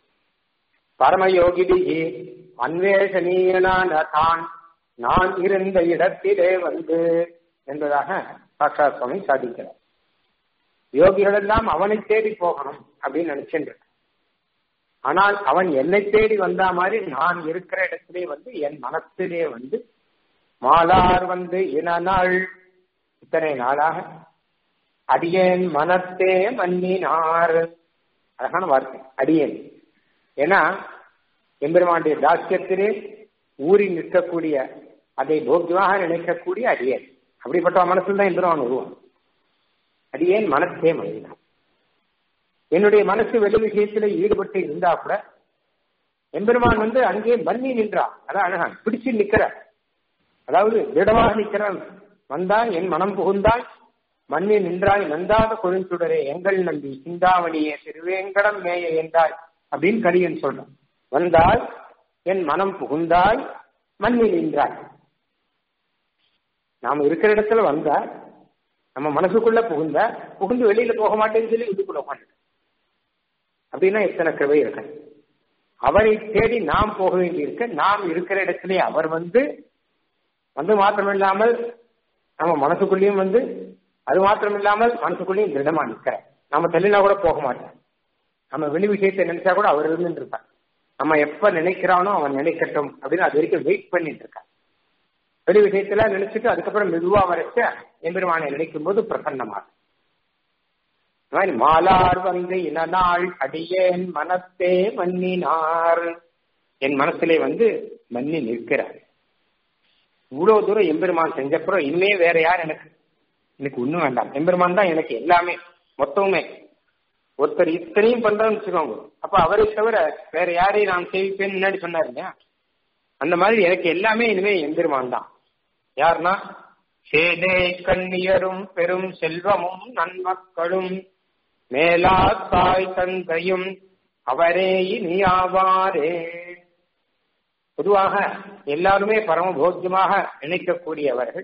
பரமயோகிடியே அன்வேஷணீயனான தான் நான் இருந்த இடத்திலே வந்து என்பதாக சாட்சா சுவாமி சாதிக்கிறார் யோகிகள் எல்லாம் அவனை தேடி போகணும் அப்படின்னு நினைச்சுட்டு ஆனால் அவன் என்னை தேடி வந்தா மாதிரி நான் இருக்கிற இடத்திலே வந்து என் மனத்திலே வந்து மாலார் வந்து இன நாள் இத்தனை நாளாக அடியேன் மனத்தே மன்னினார் அழகான வார்த்தை அடியேன் ஏன்னா எம்பெருமானுடைய தாக்கியத்திலே ஊறி நிற்கக்கூடிய அதை போக்கியமாக நினைக்கக்கூடிய அடியேன் அப்படிப்பட்ட மனசில் தான் எம்பெருமான் உருவான் அடியேன் மனத்தே மன்னினார் என்னுடைய மனசு வெளி விஷயத்துல ஈடுபட்டு இருந்தா கூட எம்பெருமான் வந்து அங்கே மன்னி நின்றான் அதான் அழகான் பிடிச்சு நிக்கிற அதாவது திடமாக நிற்கிறான் வந்தாய் என் மனம் புகுந்தாய் மண்ணி நின்றாய் நந்தாத கொழுந்துடரே எங்கள் நம்பி சிந்தாமணியே திருவேங்கடம் மேய என்றாய் அப்படின்னு கடியன் சொல்றான் வந்தாய் என் மனம் புகுந்தாய் மண்ணி நின்றாய் நாம இருக்கிற இடத்துல வந்தா நம்ம மனசுக்குள்ள புகுந்த புகுந்து வெளியில போக மாட்டேன்னு சொல்லி இதுக்குள்ள உட்காந்து அப்படின்னா எத்தனை கிருவை இருக்கு அவரை தேடி நாம் போக வேண்டி இருக்க நாம் இருக்கிற இடத்திலே அவர் வந்து வந்து மாத்திரமில்லாமல் நம்ம மனசுக்குள்ளேயும் வந்து அது மாத்திரம் இல்லாமல் மனசுக்குள்ளேயும் திருடமா நிற்கிற நம்ம தெளினா கூட போக மாட்டோம் நம்ம வெளி விஷயத்தை நினைச்சா கூட அவர் இருந்து இருப்பார் நம்ம எப்ப நினைக்கிறானோ அவன் நினைக்கட்டும் அப்படின்னு அது வரைக்கும் வெயிட் பண்ணிட்டு இருக்கான் வெளி விஷயத்துல நினைச்சிட்டு அதுக்கப்புறம் மெதுவா வரைச்ச எம்பெருமானை நினைக்கும் போது பிரசன்னமாக மாலார் வந்து இனநாள் அடியேன் மனத்தே மன்னினார் என் மனசிலே வந்து மன்னி நிற்கிறார் இவ்வளவு தூரம் எம்பெருமான் செஞ்சப்புறம் இனிமே வேற யார் எனக்கு எனக்கு ஒண்ணும் வேண்டாம் எம்பெருமான் தான் எனக்கு எல்லாமே மொத்தமுமே ஒருத்தர் இத்தனையும் பண்றான்னு வச்சுக்கோங்க அப்ப அவரை தவிர வேற யாரையும் நான் சேவிப்பேன்னு முன்னாடி சொன்னாரு இல்லையா அந்த மாதிரி எனக்கு எல்லாமே இனிமே எம்பெருமான் தான் யாருன்னா சேதே கண்ணியரும் பெரும் செல்வமும் நன்மக்களும் மேலா தாய் தந்தையும் அவரே இனியாவாரே பொதுவாக எல்லாருமே பரமபோக்கியமாக நினைக்கக்கூடியவர்கள்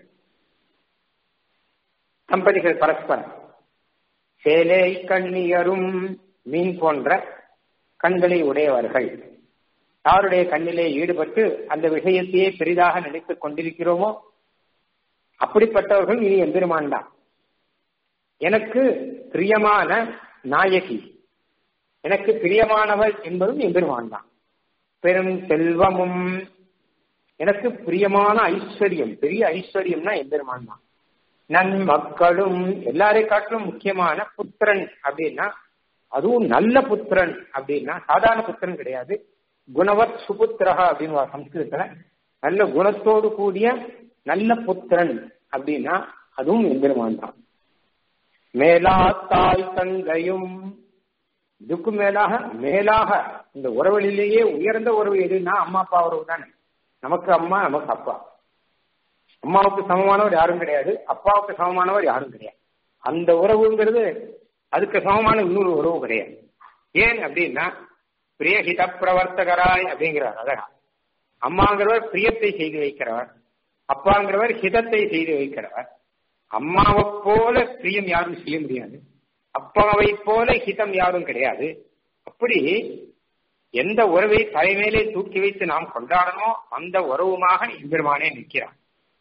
தம்பதிகள் பரஸ்பரம் சேலை கண்ணியரும் மீன் போன்ற கண்களை உடையவர்கள் யாருடைய கண்ணிலே ஈடுபட்டு அந்த விஷயத்தையே பெரிதாக நினைத்துக் கொண்டிருக்கிறோமோ அப்படிப்பட்டவர்கள் இனி எம்பெருமான் தான் எனக்கு பிரியமான நாயகி எனக்கு பிரியமானவள் என்பதும் எம்பெருமான் தான் பெரும் செல்வமும் எனக்கு பிரியமான ஐஸ்வர்யம் பெரிய ஐஸ்வர்யம்னா எம்பெருமான் தான் நன்மக்களும் எல்லாரை காட்டிலும் முக்கியமான புத்திரன் அப்படின்னா அதுவும் நல்ல புத்திரன் அப்படின்னா சாதாரண புத்திரன் கிடையாது குணவத் சுபுத்திரகா அப்படின்னு சம்ஸ்கிருதத்துல நல்ல குணத்தோடு கூடிய நல்ல புத்திரன் அப்படின்னா அதுவும் எம்பெருமான் தான் மேலா தாய் தந்தையும் இதுக்கு மேலாக மேலாக இந்த உறவுகளிலேயே உயர்ந்த உறவு எதுன்னா அம்மா அப்பா உறவு தானே நமக்கு அம்மா நமக்கு அப்பா அம்மாவுக்கு சமமானவர் யாரும் கிடையாது அப்பாவுக்கு சமமானவர் யாரும் கிடையாது அந்த உறவுங்கிறது அதுக்கு சமமான இன்னொரு உறவு கிடையாது ஏன் அப்படின்னா பிரியஹித பிரவர்த்தகராய் அப்படிங்கிறார் அழகா அம்மாங்கிறவர் பிரியத்தை செய்து வைக்கிறவர் அப்பாங்கிறவர் ஹிதத்தை செய்து வைக்கிறவர் அம்மாவை போல பிரியம் யாரும் செய்ய முடியாது அப்பாவை போல ஹிதம் யாரும் கிடையாது அப்படி எந்த உறவை தலைமையிலே தூக்கி வைத்து நாம் கொண்டாடணுமோ அந்த உறவுமாக எம்பெருமானே நிற்கிறான்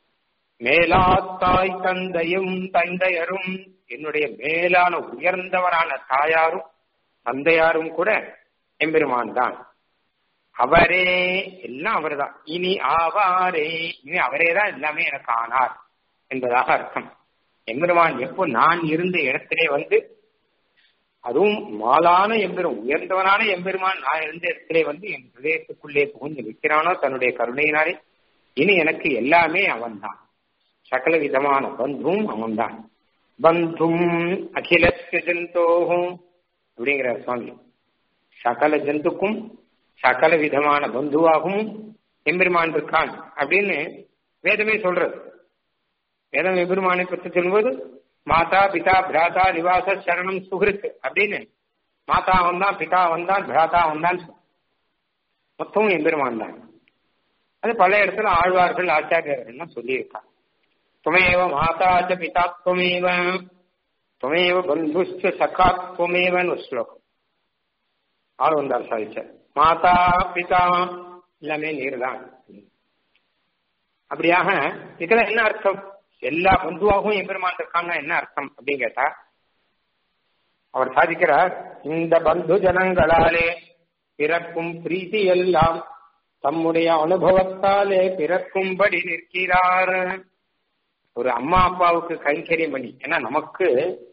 மேலாத்தாய் தந்தையும் தந்தையரும் என்னுடைய மேலான உயர்ந்தவரான தாயாரும் தந்தையாரும் கூட எம்பெருமான் தான் அவரே எல்லாம் அவர் தான் இனி ஆவாரே இனி அவரே தான் எல்லாமே எனக்கு ஆனார் என்பதாக அர்த்தம் எம்பெருமான் எப்போ நான் இருந்த இடத்திலே வந்து அதுவும் மாலான எம்பெரும் உயர்ந்தவனான எம்பெருமான் நான் இருந்த இடத்திலே வந்து என் ஹிரதயத்துக்குள்ளே புகுந்து நிற்கிறானோ தன்னுடைய கருணையினாலே இனி எனக்கு எல்லாமே அவன்தான் சகல விதமான பந்தும் அவன்தான் பந்தும் அகிலஸ்ய ஜந்தோகும் அப்படிங்கிற சுவாமி சகல ஜந்துக்கும் சகல விதமான பந்துவாகவும் எம்பெருமான் இருக்கான் அப்படின்னு வேதமே சொல்றது வேதம் எம்பெருமானை பற்றி சொல்லும்போது மாதா பிதா பிராதா நிவாச சரணம் சுகிருத் அப்படின்னு மாதா வந்தான் பிதா வந்தான் பிராதா வந்தான் மொத்தமும் எம்பெருமான் தான் அது பல இடத்துல ஆழ்வார்கள் ஆச்சாரியர்கள்லாம் சொல்லியிருக்காங்க துமேவ மாதா ச பிதா துவமேவ துமேவ பந்துஷ்ட சகா துவமேவன்னு ஒரு ஸ்லோகம் ஆள் வந்தார் சாதிச்சார் மாதா பிதா எல்லாமே நீர் தான் அப்படியாக இதுல என்ன அர்த்தம் எல்லா பந்துவாகவும் எம்பெருமான் இருக்காங்க என்ன அர்த்தம் அப்படின்னு கேட்டா அவர் சாதிக்கிறார் இந்த பந்து ஜனங்களாலே பிறக்கும் பிரீத்தி எல்லாம் தம்முடைய அனுபவத்தாலே பிறக்கும்படி நிற்கிறார் ஒரு அம்மா அப்பாவுக்கு கைங்கரியம் பண்ணி ஏன்னா நமக்கு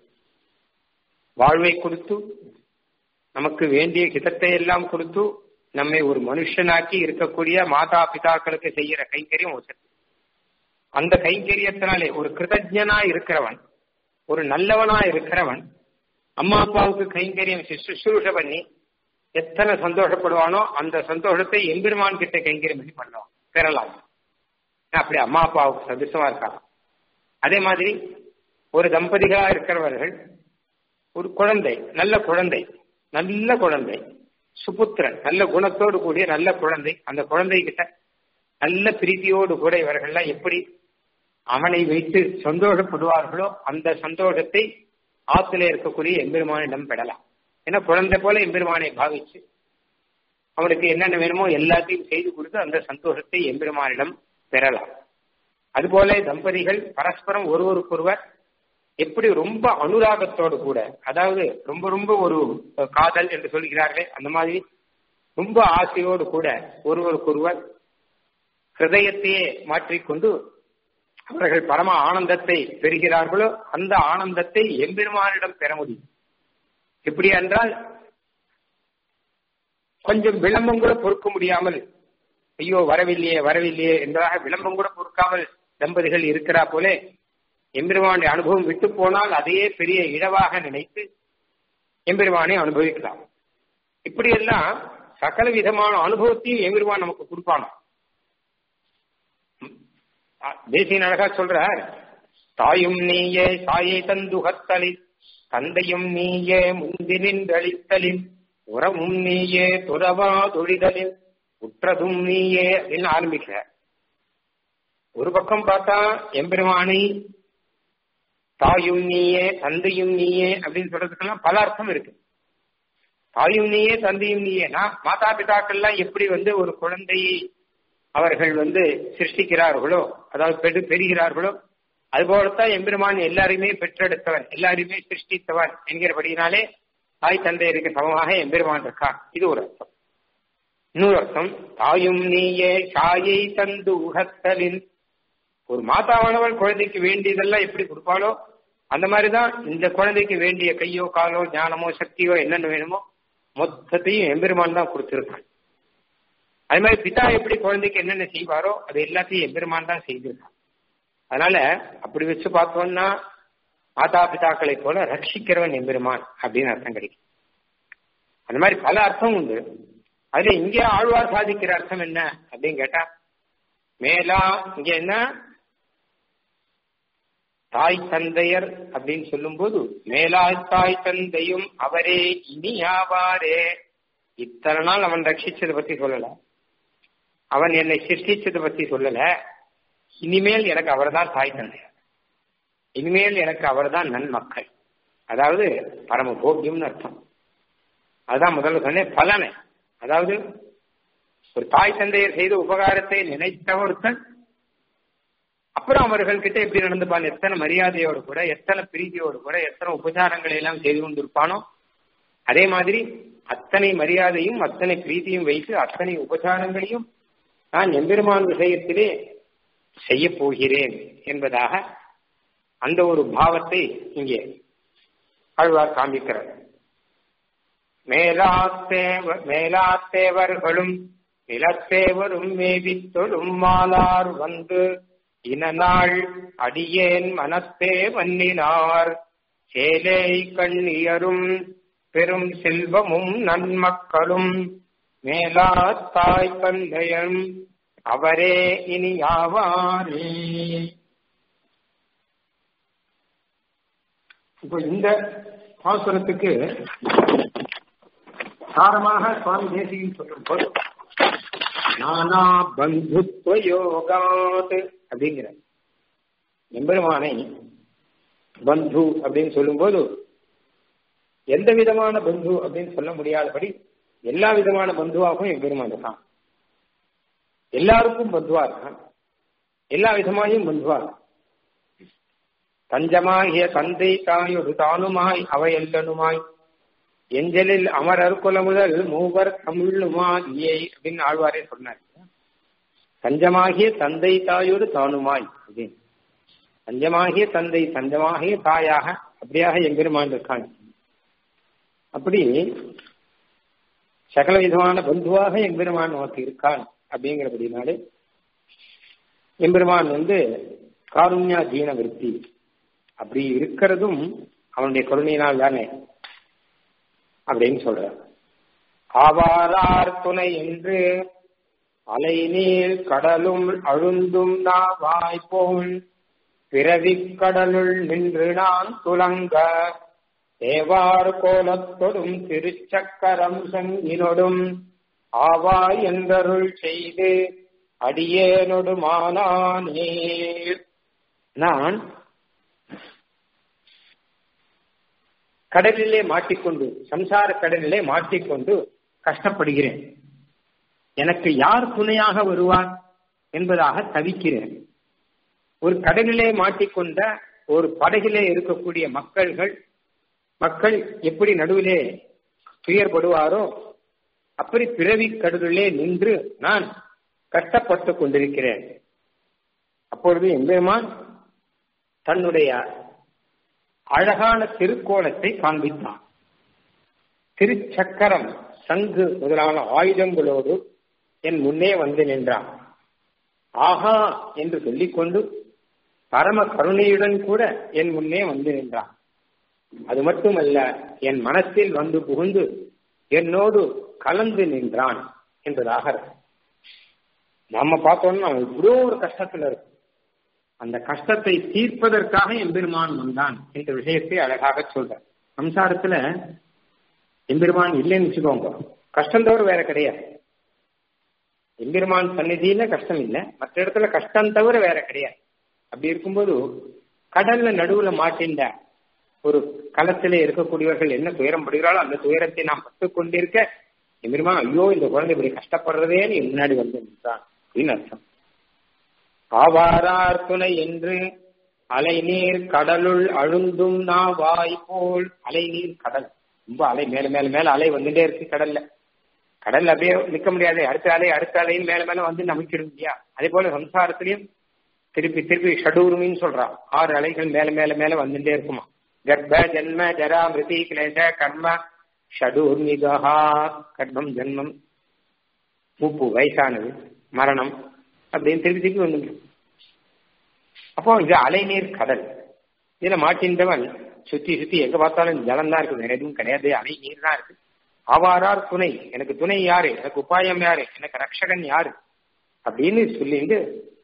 வாழ்வை கொடுத்து நமக்கு வேண்டிய ஹிதத்தை எல்லாம் கொடுத்து நம்மை ஒரு மனுஷனாக்கி இருக்கக்கூடிய மாதா பிதாக்களுக்கு செய்யற கைங்கரியம் ஒரு அந்த கைங்கரியத்தினாலே ஒரு கிருதஜனா இருக்கிறவன் ஒரு நல்லவனா இருக்கிறவன் அம்மா அப்பாவுக்கு கைங்கரியம் சுசுரூஷ பண்ணி எத்தனை சந்தோஷப்படுவானோ அந்த சந்தோஷத்தை எம்பெருமான் கிட்ட கைங்கரியம் பண்ணி பண்ணலாம் பெறலாம் அப்படி அம்மா அப்பாவுக்கு சந்தோஷமா இருக்காங்க அதே மாதிரி ஒரு தம்பதிகளா இருக்கிறவர்கள் ஒரு குழந்தை நல்ல குழந்தை நல்ல குழந்தை சுபுத்திரன் நல்ல குணத்தோடு கூடிய நல்ல குழந்தை அந்த குழந்தை கிட்ட நல்ல பிரீத்தியோடு கூட இவர்கள்லாம் எப்படி அவனை வைத்து சந்தோஷப்படுவார்களோ அந்த சந்தோஷத்தை ஆத்துல இருக்கக்கூடிய எம்பெருமானிடம் பெறலாம் ஏன்னா குழந்தை போல எம்பெருமானை பாவிச்சு அவனுக்கு என்னென்ன வேணுமோ எல்லாத்தையும் செய்து கொடுத்து அந்த சந்தோஷத்தை எம்பெருமானிடம் பெறலாம் அதுபோல தம்பதிகள் பரஸ்பரம் ஒருவருக்கொருவர் எப்படி ரொம்ப அனுராகத்தோடு கூட அதாவது ரொம்ப ரொம்ப ஒரு காதல் என்று சொல்கிறார்களே அந்த மாதிரி ரொம்ப ஆசையோடு கூட ஒருவருக்கொருவர் ஹிருதயத்தையே மாற்றிக்கொண்டு அவர்கள் பரம ஆனந்தத்தை பெறுகிறார்களோ அந்த ஆனந்தத்தை எம்பெருமானிடம் பெற முடியும் எப்படி என்றால் கொஞ்சம் விளம்பம் கூட பொறுக்க முடியாமல் ஐயோ வரவில்லையே வரவில்லையே என்றாக விளம்பம் கூட பொறுக்காமல் தம்பதிகள் இருக்கிறா போலே எம்பெருமானுடைய அனுபவம் விட்டு போனால் அதையே பெரிய இழவாக நினைத்து எம்பெருமானை அனுபவிக்கலாம் இப்படியெல்லாம் சகல விதமான அனுபவத்தையும் எம்பெருமான் நமக்கு கொடுப்பானோ தேசிய அழகா சொல்றார் தாயும் நீயே தாயை தந்துகத்தலில் தந்தையும் நீயே முந்தி நின்றளித்தலில் உறவும் நீயே துறவா தொழிதலில் உற்றதும் நீயே அப்படின்னு ஆரம்பிக்கிற ஒரு பக்கம் பார்த்தா எம்பெருமானை தாயும் நீயே தந்தையும் நீயே அப்படின்னு சொல்றதுக்கெல்லாம் பல அர்த்தம் இருக்கு தாயும் நீயே தந்தையும் நீயேனா மாதா பிதாக்கள்லாம் எப்படி வந்து ஒரு குழந்தையை அவர்கள் வந்து சிருஷ்டிக்கிறார்களோ அதாவது பெரு பெறுகிறார்களோ அதுபோலத்தான் எம்பெருமான் எல்லாரையுமே பெற்றெடுத்தவன் எல்லாரையுமே சிருஷ்டித்தவன் என்கிறபடினாலே தாய் தந்தையருக்கு சமமாக எம்பெருமான் இருக்கான் இது ஒரு அர்த்தம் இன்னொரு அர்த்தம் தாயும் நீயே சாயை தந்து உகத்தலின் ஒரு மாதாவானவள் குழந்தைக்கு வேண்டியதெல்லாம் எப்படி கொடுப்பாளோ அந்த மாதிரிதான் இந்த குழந்தைக்கு வேண்டிய கையோ காலோ ஞானமோ சக்தியோ என்னென்ன வேணுமோ மொத்தத்தையும் எம்பெருமான் தான் கொடுத்திருக்கான் அது மாதிரி பிதா எப்படி குழந்தைக்கு என்னென்ன செய்வாரோ அது எல்லாத்தையும் எம்பெருமான் தான் செய்திருக்கான் அதனால அப்படி வச்சு பார்த்தோம்னா மாதா பிதாக்களை போல ரட்சிக்கிறவன் எம்பெருமான் அப்படின்னு அர்த்தம் கிடைக்கும் அந்த மாதிரி பல அர்த்தம் உண்டு அதுல இங்கே ஆழ்வார் சாதிக்கிற அர்த்தம் என்ன அப்படின்னு கேட்டா மேலா இங்க என்ன தாய் தந்தையர் அப்படின்னு சொல்லும் போது மேலாய் தாய் தந்தையும் அவரே இனியாவாரே இத்தனை நாள் அவன் ரட்சிச்சதை பத்தி சொல்லல அவன் என்னை சிருஷ்டிச்சதை பத்தி சொல்லல இனிமேல் எனக்கு அவர்தான் தாய் தந்தையர் இனிமேல் எனக்கு அவர்தான் நன்மக்கள் அதாவது பரம போக்கியம்னு அர்த்தம் அதுதான் முதல்ல சொன்னேன் பலனை அதாவது ஒரு தாய் தந்தையர் செய்த உபகாரத்தை நினைத்த ஒருத்தன் அப்புறம் அவர்கள் கிட்ட எப்படி நடந்துப்பான் எத்தனை மரியாதையோடு கூட எத்தனை பிரீதியோடு கூட எத்தனை உபச்சாரங்களை எல்லாம் செய்து கொண்டிருப்பானோ அதே மாதிரி அத்தனை மரியாதையும் அத்தனை பிரீதியும் வைத்து அத்தனை உபச்சாரங்களையும் நான் எம்பெருமான் விஷயத்திலே செய்ய போகிறேன் என்பதாக அந்த ஒரு பாவத்தை இங்கே ஆழ்வார் காண்பிக்கிறார் மேலாத்தேவ மேலாத்தேவர்களும் நிலத்தேவரும் மேவி தொழும் மாலார் வந்து இனநாள் அடியேன் மனத்தே வன்னினார் சேலை கண்ணியரும் பெரும் செல்வமும் நன்மக்களும் மேலா தாய் தந்தையும் அவரே இனி யாவாரே இப்போ இந்த பாசுரத்துக்கு சாரமாக சுவாமி தேசிகன் சொல்லும் போது நானா பந்துத்வ யோகாத் அப்படிங்கிற எம்பெருமானை பந்து அப்படின்னு சொல்லும்போது எந்த விதமான பந்து அப்படின்னு சொல்ல முடியாதபடி எல்லா விதமான பந்துவாகவும் எம்பெருமான் இருக்கான் எல்லாருக்கும் பந்துவா இருக்கான் எல்லா விதமாயும் பந்துவா இருக்கான் தஞ்சமாகிய தந்தை தாயொரு தானுமாய் அவை எல்லனுமாய் எஞ்சலில் அமரர் குல முதல் மூவர் தமிழுமாதியை அப்படின்னு ஆழ்வாரே சொன்னார் தஞ்சமாகிய தந்தை தாயோடு தானுமாய் அப்படின்னு தஞ்சமாகிய தந்தை தஞ்சமாகிய தாயாக அப்படியாக எம்பெருமான் இருக்காங்க அப்படி சகல விதமான பந்துவாக எம்பெருமான் நமக்கு இருக்கான் அப்படிங்கிறபடினாலே எம்பெருமான் வந்து காருண்யா தீன விருத்தி அப்படி இருக்கிறதும் அவனுடைய கருணையினால் தானே அப்படின்னு சொல்ற ஆவாரார் துணை என்று அலை நீர் கடலும் அழுந்தும் நாவாய்ப்போன் பிறவிக் கடலுள் நின்று நான் துலங்க தேவார் கோலத்தொடும் திருச்சக்கரம் சங்கினொடும் ஆவாய் என்றருள் செய்து அடியேனொடுமானானே நான் கடலிலே மாட்டிக்கொண்டு சம்சார கடலிலே மாட்டிக்கொண்டு கஷ்டப்படுகிறேன் எனக்கு யார் துணையாக வருவார் என்பதாக தவிக்கிறேன் ஒரு கடலிலே மாட்டிக்கொண்ட ஒரு படகிலே இருக்கக்கூடிய மக்கள்கள் மக்கள் எப்படி நடுவிலே துயர்படுவாரோ அப்படி பிறவி கடலிலே நின்று நான் கஷ்டப்பட்டு கொண்டிருக்கிறேன் அப்பொழுது எம்பெருமான் தன்னுடைய அழகான திருக்கோலத்தை காண்பித்தான் திருச்சக்கரம் சங்கு முதலான ஆயுதங்களோடு என் முன்னே வந்து நின்றான் ஆஹா என்று சொல்லிக்கொண்டு பரம கருணையுடன் கூட என் முன்னே வந்து நின்றான் அது மட்டுமல்ல என் மனத்தில் வந்து புகுந்து என்னோடு கலந்து நின்றான் என்பதாக நம்ம பார்த்தோம்னா அவன் இவ்வளோ ஒரு கஷ்டத்துல இருக்கு அந்த கஷ்டத்தை தீர்ப்பதற்காக எம்பெருமான் வந்தான் என்ற விஷயத்தை அழகாக சொல்ற சம்சாரத்துல எம்பெருமான் இல்லைன்னு வச்சுக்கோங்க கஷ்டம் தவிர வேற கிடையாது எம்பெருமான் சந்நிதியில கஷ்டம் இல்லை மற்ற இடத்துல கஷ்டம் தவிர வேற கிடையாது அப்படி இருக்கும்போது கடல்ல நடுவுல மாட்டின்ற ஒரு களத்திலே இருக்கக்கூடியவர்கள் என்ன துயரம் படுகிறாளோ அந்த துயரத்தை நாம் பட்டு கொண்டிருக்க எம்பெருமான் ஐயோ இந்த குழந்தை இப்படி கஷ்டப்படுறதேன்னு முன்னாடி வந்து நின்றான் அப்படின்னு அர்த்தம் ஆவாரார் துணை என்று அலைநீர் கடலுள் அழுந்தும் நாவாய் போல் அலைநீர் கடல் ரொம்ப அலை மேல மேல மேல அலை வந்துட்டே இருக்கு கடல்ல கடல்ல அப்படியே நிக்க முடியாது அடுத்த அலை அடுத்த அலையும் மேல மேல வந்து நமிச்சிடும் இல்லையா அதே போல சம்சாரத்திலையும் திருப்பி திருப்பி ஷடூருமின்னு சொல்றான் ஆறு அலைகள் மேல மேல மேல வந்துட்டே இருக்குமா கர்ப்ப ஜென்ம ஜரா மிருதி கிளேச கர்ம ஷடூர்மிகா கர்ப்பம் ஜென்மம் மூப்பு வயசானது மரணம் அப்படின்னு திருப்பி திருப்பி வந்து அப்போ இது அலைநீர் கடல் இதுல மாட்டின்றவன் சுத்தி சுத்தி எங்க பார்த்தாலும் ஜலம் தான் இருக்கு வேற எதுவும் கிடையாது அலை நீர் தான் இருக்கு ஆவாரார் துணை எனக்கு துணை யாரு எனக்கு உபாயம் யாரு எனக்கு ரக்ஷகன் யாரு அப்படின்னு சொல்லிட்டு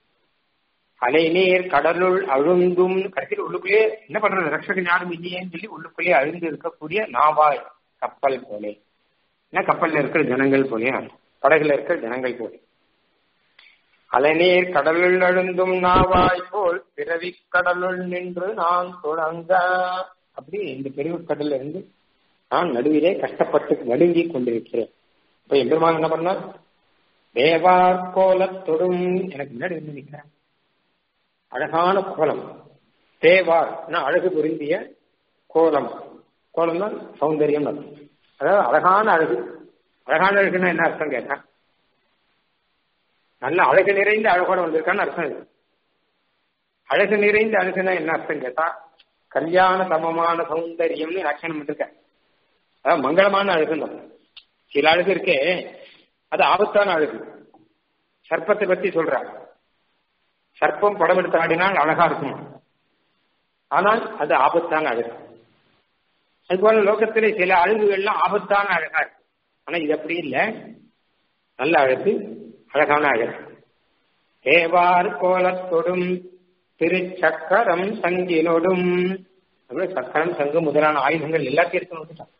அலை நீர் கடலுள் அழுந்தும் கடைசியில் உள்ளுக்குள்ளேயே என்ன பண்றது ரக்ஷகன் யாரும் இல்லையேன்னு சொல்லி உள்ளுக்குள்ளேயே அழுந்து இருக்கக்கூடிய நாவாய் கப்பல் போலே என்ன கப்பல்ல இருக்கிற ஜனங்கள் போலே படகுல இருக்கிற ஜனங்கள் போலே அலைநீர் கடலுள் அழுந்தும் நாவாய் போல் பிறவி கடலுள் நின்று நான் தொடங்க அப்படி இந்த பெரிய கடல்ல இருந்து நான் நடுவிலே கஷ்டப்பட்டு நடுங்கி கொண்டிருக்கிறேன் இப்ப எம்பெருமான் என்ன பண்ணார் தேவார் கோலத்தொடும் எனக்கு முன்னாடி வந்து நிற்கிறேன் அழகான கோலம் தேவார் அழகு புரிந்திய கோலம் கோலம் தான் சௌந்தரியம் அதாவது அழகான அழகு அழகான அழகுன்னா என்ன அர்த்தம் கேட்டேன் நல்ல அழகு நிறைந்த அழகோட வந்திருக்கான்னு அர்த்தம் இது அழகு நிறைந்த அழகுனா என்ன அர்த்தம் கேட்டா கல்யாண சமமான சௌந்தரியம்னு லட்சணம் இருக்க அதாவது மங்களமான அழகுன்னு சில அழகு இருக்கே அது ஆபத்தான அழகு சர்ப்பத்தை பத்தி சொல்றாங்க சர்ப்பம் படம் எடுத்து ஆடினால் அழகா இருக்கும் ஆனால் அது ஆபத்தான அழகு அதுபோல லோகத்திலே சில அழகுகள்லாம் ஆபத்தான அழகா இருக்கு ஆனா இது அப்படி இல்லை நல்ல அழகு அழகான அழகு தேவார் கோலத்தொடும் திருச்சக்கரம் சங்கினோடும் சக்கரம் சங்கு முதலான ஆயுதங்கள் எல்லாத்தையும் இருக்கணும்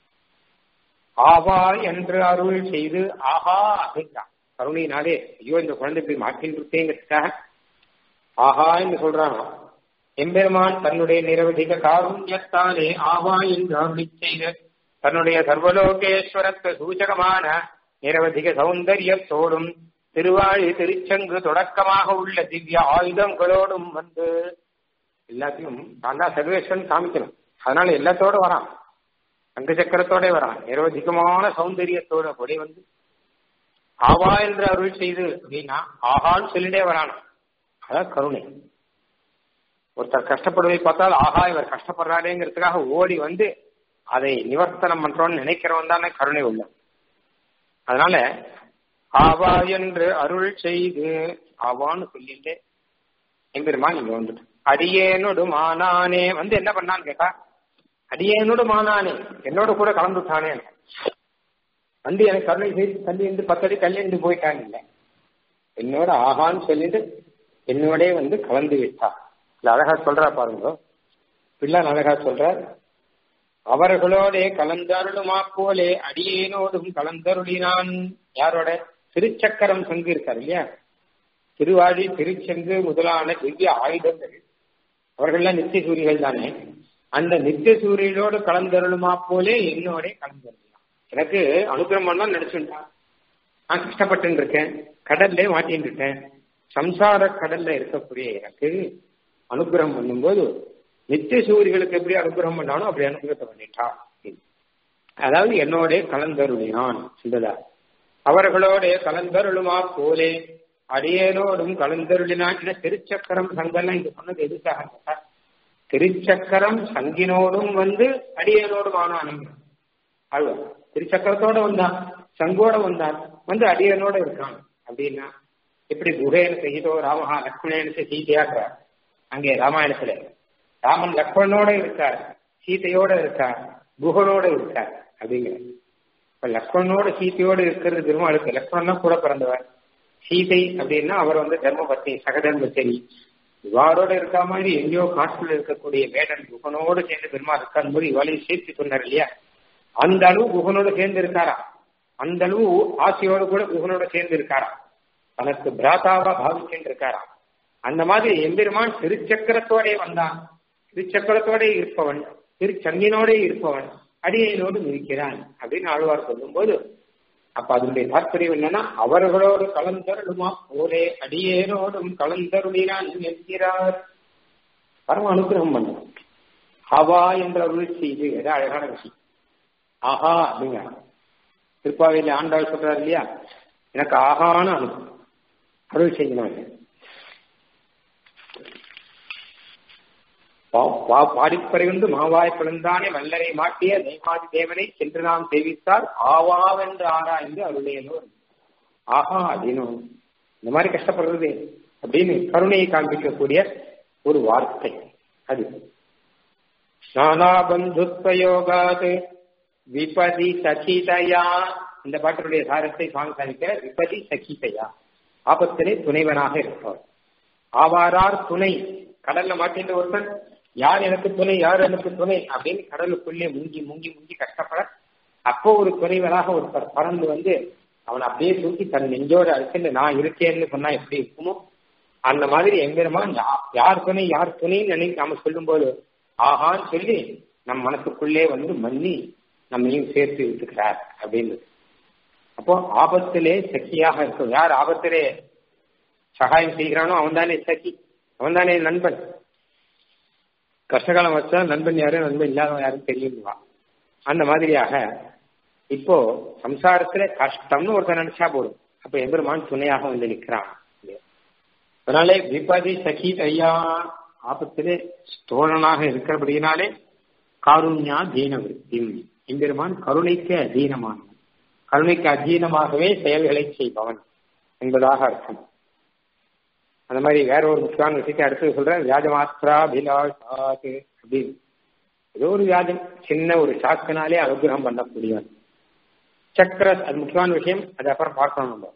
ஆவா என்று அருள் செய்து ஆஹா அப்படின்றான் கருணையினாலே ஐயோ இந்த குழந்தை இப்படி மாற்றின்றதுக்காக ஆஹா என்று சொல்றான் எம்பெருமான் தன்னுடைய நிரவதிக காருண்யத்தாலே ஆவா என்று அருளி செய்த தன்னுடைய சர்வலோகேஸ்வரத்து சூச்சகமான நிரவதிக சௌந்தரியத்தோடும் திருவாழி திருச்சங்கு தொடக்கமாக உள்ள திவ்ய ஆயுதங்களோடும் வந்து எல்லாத்தையும் தான் தான் சர்வேஸ்வரன் காமிக்கணும் அதனால எல்லாத்தோட வரான் அங்க சக்கரத்தோட வரான் நிரவதிகமான சௌந்தரியத்தோட கூட வந்து ஆவா என்று அருள் செய்து அப்படின்னா ஆகான்னு சொல்லிட்டே வரான் அதான் கருணை ஒருத்தர் கஷ்டப்படுவதை பார்த்தால் ஆஹா இவர் கஷ்டப்படுறாரேங்கிறதுக்காக ஓடி வந்து அதை நிவர்த்தனம் பண்றோம்னு நினைக்கிறவன் தானே கருணை உள்ள அதனால ஆவா என்று அருள் செய்து ஆவான்னு சொல்லிட்டு எம்பெருமான் இங்க வந்துட்டு அடியேனோடு மானானே வந்து என்ன பண்ணான்னு கேட்டா அடியேனோடு மானானே என்னோட கூட கலந்துட்டானே வந்து எனக்கு கருணை செய்து தள்ளி இருந்து பத்தடி தள்ளி இருந்து போயிட்டான் இல்லை என்னோட ஆகான்னு சொல்லிட்டு என்னோட வந்து கலந்து விட்டா இல்ல அழகா சொல்றா பாருங்க பிள்ளான் அழகா சொல்ற அவர்களோடே கலந்தருளுமா போலே அடியேனோடும் கலந்தருளினான் யாரோட திருச்சக்கரம் சங்கு இருக்காரு இல்லையா திருவாழி திருச்செங்கு முதலான திவ்ய ஆயுதங்கள் அவர்கள்லாம் நித்திய சூரிகள் தானே அந்த நித்திய சூரியனோடு கலந்தருளுமா போலே என்னோட கலந்தருளினான் எனக்கு அனுகிரகம் பண்ணா நினைச்சுட்டான் நான் கஷ்டப்பட்டு இருக்கேன் கடல்ல மாட்டின்னு இருக்கேன் சம்சார கடல்ல இருக்கக்கூடிய எனக்கு அனுகிரகம் பண்ணும்போது நித்திய சூரியர்களுக்கு எப்படி அனுகிரகம் பண்ணானோ அப்படி அனுகிரகத்தை பண்ணிட்டா அதாவது என்னோட கலந்தருளினான் என்பதா அவர்களோட கலந்தருளுமா போலே அடியேனோடும் கலந்தருளினான் திருச்சக்கரம் சங்கெல்லாம் இங்க சொன்னது எதுக்காக திருச்சக்கரம் சங்கினோடும் வந்து அடியேனோடும் ஆனான் அழுவா திருச்சக்கரத்தோட வந்தான் சங்கோட வந்தான் வந்து அடியனோட இருக்கான் அப்படின்னா இப்படி குஹேன சகிதோ ராமஹா லக்ஷ்மணேன சீதையாக்குறார் அங்கே ராமாயணத்துல ராமன் லக்ஷ்மணனோட இருக்கார் சீதையோட இருக்கார் குஹனோட இருக்கார் அப்படிங்கிற இப்ப லக்ஷ்மணனோட சீதையோட இருக்கிறது பெருமாளுக்கு லக்ஷ்மணன் கூட பிறந்தவர் சீதை அப்படின்னா அவர் வந்து தர்மபத்தி சகதர்மச்சரி இவாரோட இருக்க மாதிரி எங்கேயோ காட்டுல இருக்கக்கூடிய வேடன் குகனோடு சேர்ந்து பெருமாள் இருக்கார் போது இவாளையும் சேர்த்து சொன்னார் இல்லையா அந்த அளவு குகனோட சேர்ந்து இருக்காரா அந்த அளவு ஆசையோடு கூட குகனோட சேர்ந்து இருக்காரா தனக்கு பிராதாவா பாவிச்சுட்டு இருக்காரா அந்த மாதிரி எம்பெருமான் திருச்சக்கரத்தோட வந்தான் திருச்சக்கரத்தோட இருப்பவன் திருச்சங்கினோட இருப்பவன் அடியனோடு இருக்கிறான் அப்படின்னு ஆழ்வார் சொல்லும்போது அப்ப அதனுடைய தாற்பயம் என்னன்னா அவர்களோடு கலந்தருளுமா போலே அடியேனோடும் கலந்தருளினான் என்கிறார் பரம அனுகிரகம் பண்ண ஹவா என்ற அருள் செய்து எதாவது அழகான விஷயம் ஆஹா அப்படிங்க திருப்பாவையில் ஆண்டாள் சொல்றாரு இல்லையா எனக்கு ஆகான அனுபவம் அருள் செய்யணும் பாடிப்பறையுண்டு மாவாய் பிறந்தானே வல்லரை மாட்டிய தெய்வாதி தேவனை சென்று நாம் சேவித்தால் ஆவாவென்று ஆராய்ந்து அருளையனோர் ஆஹா அப்படின்னு இந்த மாதிரி கஷ்டப்படுறது அப்படின்னு கருணையை காண்பிக்கக்கூடிய ஒரு வார்த்தை அது நானா பந்துத்வயோகாது விபதி சகிதயா இந்த பாட்டினுடைய சாரத்தை சுவாமி சாதிக்க விபதி சகிதயா ஆபத்திலே துணைவனாக இருப்பார் ஆவாரார் துணை கடல்ல மாட்டின்ற ஒருத்தன் யார் எனக்கு துணை யார் எனக்கு துணை அப்படின்னு கடலுக்குள்ளே முங்கி முங்கி முங்கி கஷ்டப்பட அப்போ ஒரு துணைவனாக ஒருத்தர் பறந்து வந்து அவன் அப்படியே தூக்கி தன் நெஞ்சோடு அழைச்சிட்டு நான் இருக்கேன்னு சொன்னா எப்படி இருக்குமோ அந்த மாதிரி எம்பெருமான் யார் துணை யார் துணைன்னு நினைக்க நாம சொல்லும்போது ஆஹான்னு சொல்லி நம் மனசுக்குள்ளே வந்து மன்னி நம்மையும் சேர்த்து விட்டுக்கிறார் அப்படின்னு அப்போ ஆபத்திலே சக்கியாக இருக்கும் யார் ஆபத்திலே சகாயம் செய்கிறானோ அவன் தானே சகி அவன் தானே நண்பன் கஷ்டகாலம் வச்சா நண்பன் யாரும் நண்பன் இல்லாதவன் யாரும் தெரியுமா அந்த மாதிரியாக இப்போ சம்சாரத்துல கஷ்டம்னு ஒருத்தர் நினைச்சா போடும் அப்ப எம்பெருமான் துணையாக வந்து நிற்கிறான் அதனாலே விபதி சகி ஐயா ஆபத்திலே ஸ்தோழனாக இருக்கிறபடியினாலே காருண்யா தீன விருத்தி எம்பெருமான் கருணைக்கு அதீனமானவன் கருணைக்கு அதீனமாகவே செயல்களை செய்பவன் என்பதாக அர்த்தம் அந்த மாதிரி வேற ஒரு முக்கியமான விஷயத்தை அடுத்து சொல்றேன் வியாஜமாத்திராபிலாஷாத் அப்படின்னு ஏதோ ஒரு வியாஜம் சின்ன ஒரு சாக்கினாலே அனுகிரகம் பண்ணக்கூடியவன் சக்கர அது முக்கியமான விஷயம் அது அப்புறம் பார்க்கணும் நம்ம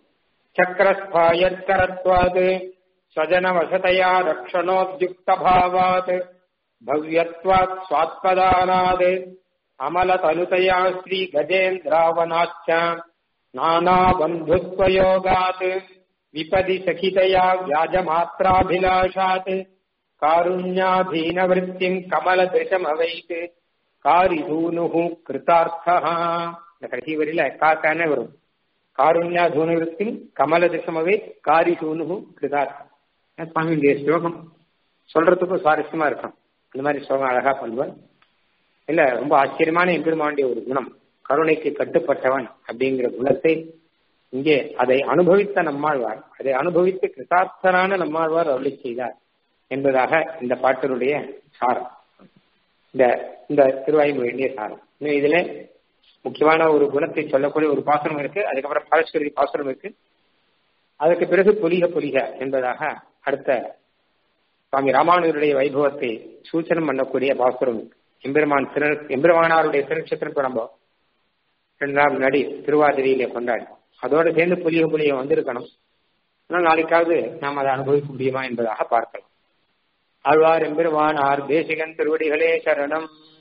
சக்கரஸ்பாயற்கரத்வாது ஸ்வஜன வசதையா ரக்ஷணோத்யுக்த பாவாத் பவ்யத்வாத் ஸ்வாத்பதானாத் அமல தனுதயா ஸ்ரீ கஜேந்திராவனாச்ச நானா பந்துத்வயோகாத் விபதி சகிதயா வியாஜமாத்திராபிலாஷாத் காருண்யாதீனவருத்திம் கமலதிருஷமவைத் காரிதூனுஹு கிருதார்த்தா இந்த கடைசி வரியில காக்கானே வரும் காருண்யா தூனுவருத்திம் கமலதிருஷமவை காரிதூனுஹு கிருதார்த்தம் சுவாமியுடைய ஸ்லோகம் சொல்றதுக்கும் சுவாரஸ்யமா இருக்கும் அந்த மாதிரி ஸ்லோகம் அழகா பண்ணுவார் இல்ல ரொம்ப ஆச்சரியமான எம்பெருமாண்டிய ஒரு குணம் கருணைக்கு கட்டுப்பட்டவன் அப்படிங்கிற குணத்தை இங்கே அதை அனுபவித்த நம்மாழ்வார் அதை அனுபவித்து கிருதார்த்தனான நம்மாழ்வார் அருளை செய்தார் என்பதாக இந்த பாட்டினுடைய சாரம் இந்த இந்த திருவாய்மொழியுடைய சாரம் இன்னும் இதுல முக்கியமான ஒரு குணத்தை சொல்லக்கூடிய ஒரு பாசனம் இருக்கு அதுக்கப்புறம் பாரஸ்வரி பாசனம் இருக்கு அதுக்கு பிறகு பொலிக பொலிக என்பதாக அடுத்த சுவாமி ராமானுடைய வைபவத்தை சூச்சனம் பண்ணக்கூடிய பாசுரம் எம்பெருமான் திரு எம்பெருமானாருடைய திருநட்சத்திரம் நம்ம ரெண்டு நாள் முன்னாடி திருவாதிரையில கொண்டாடி அதோட சேர்ந்து புலிய புலிய வந்திருக்கணும் ஆனால் நாளைக்காவது நாம் அதை அனுபவிக்க முடியுமா என்பதாக பார்க்கலாம் ஆழ்வார் எம்பெருமானார் தேசிகன் திருவடிகளே சரணம்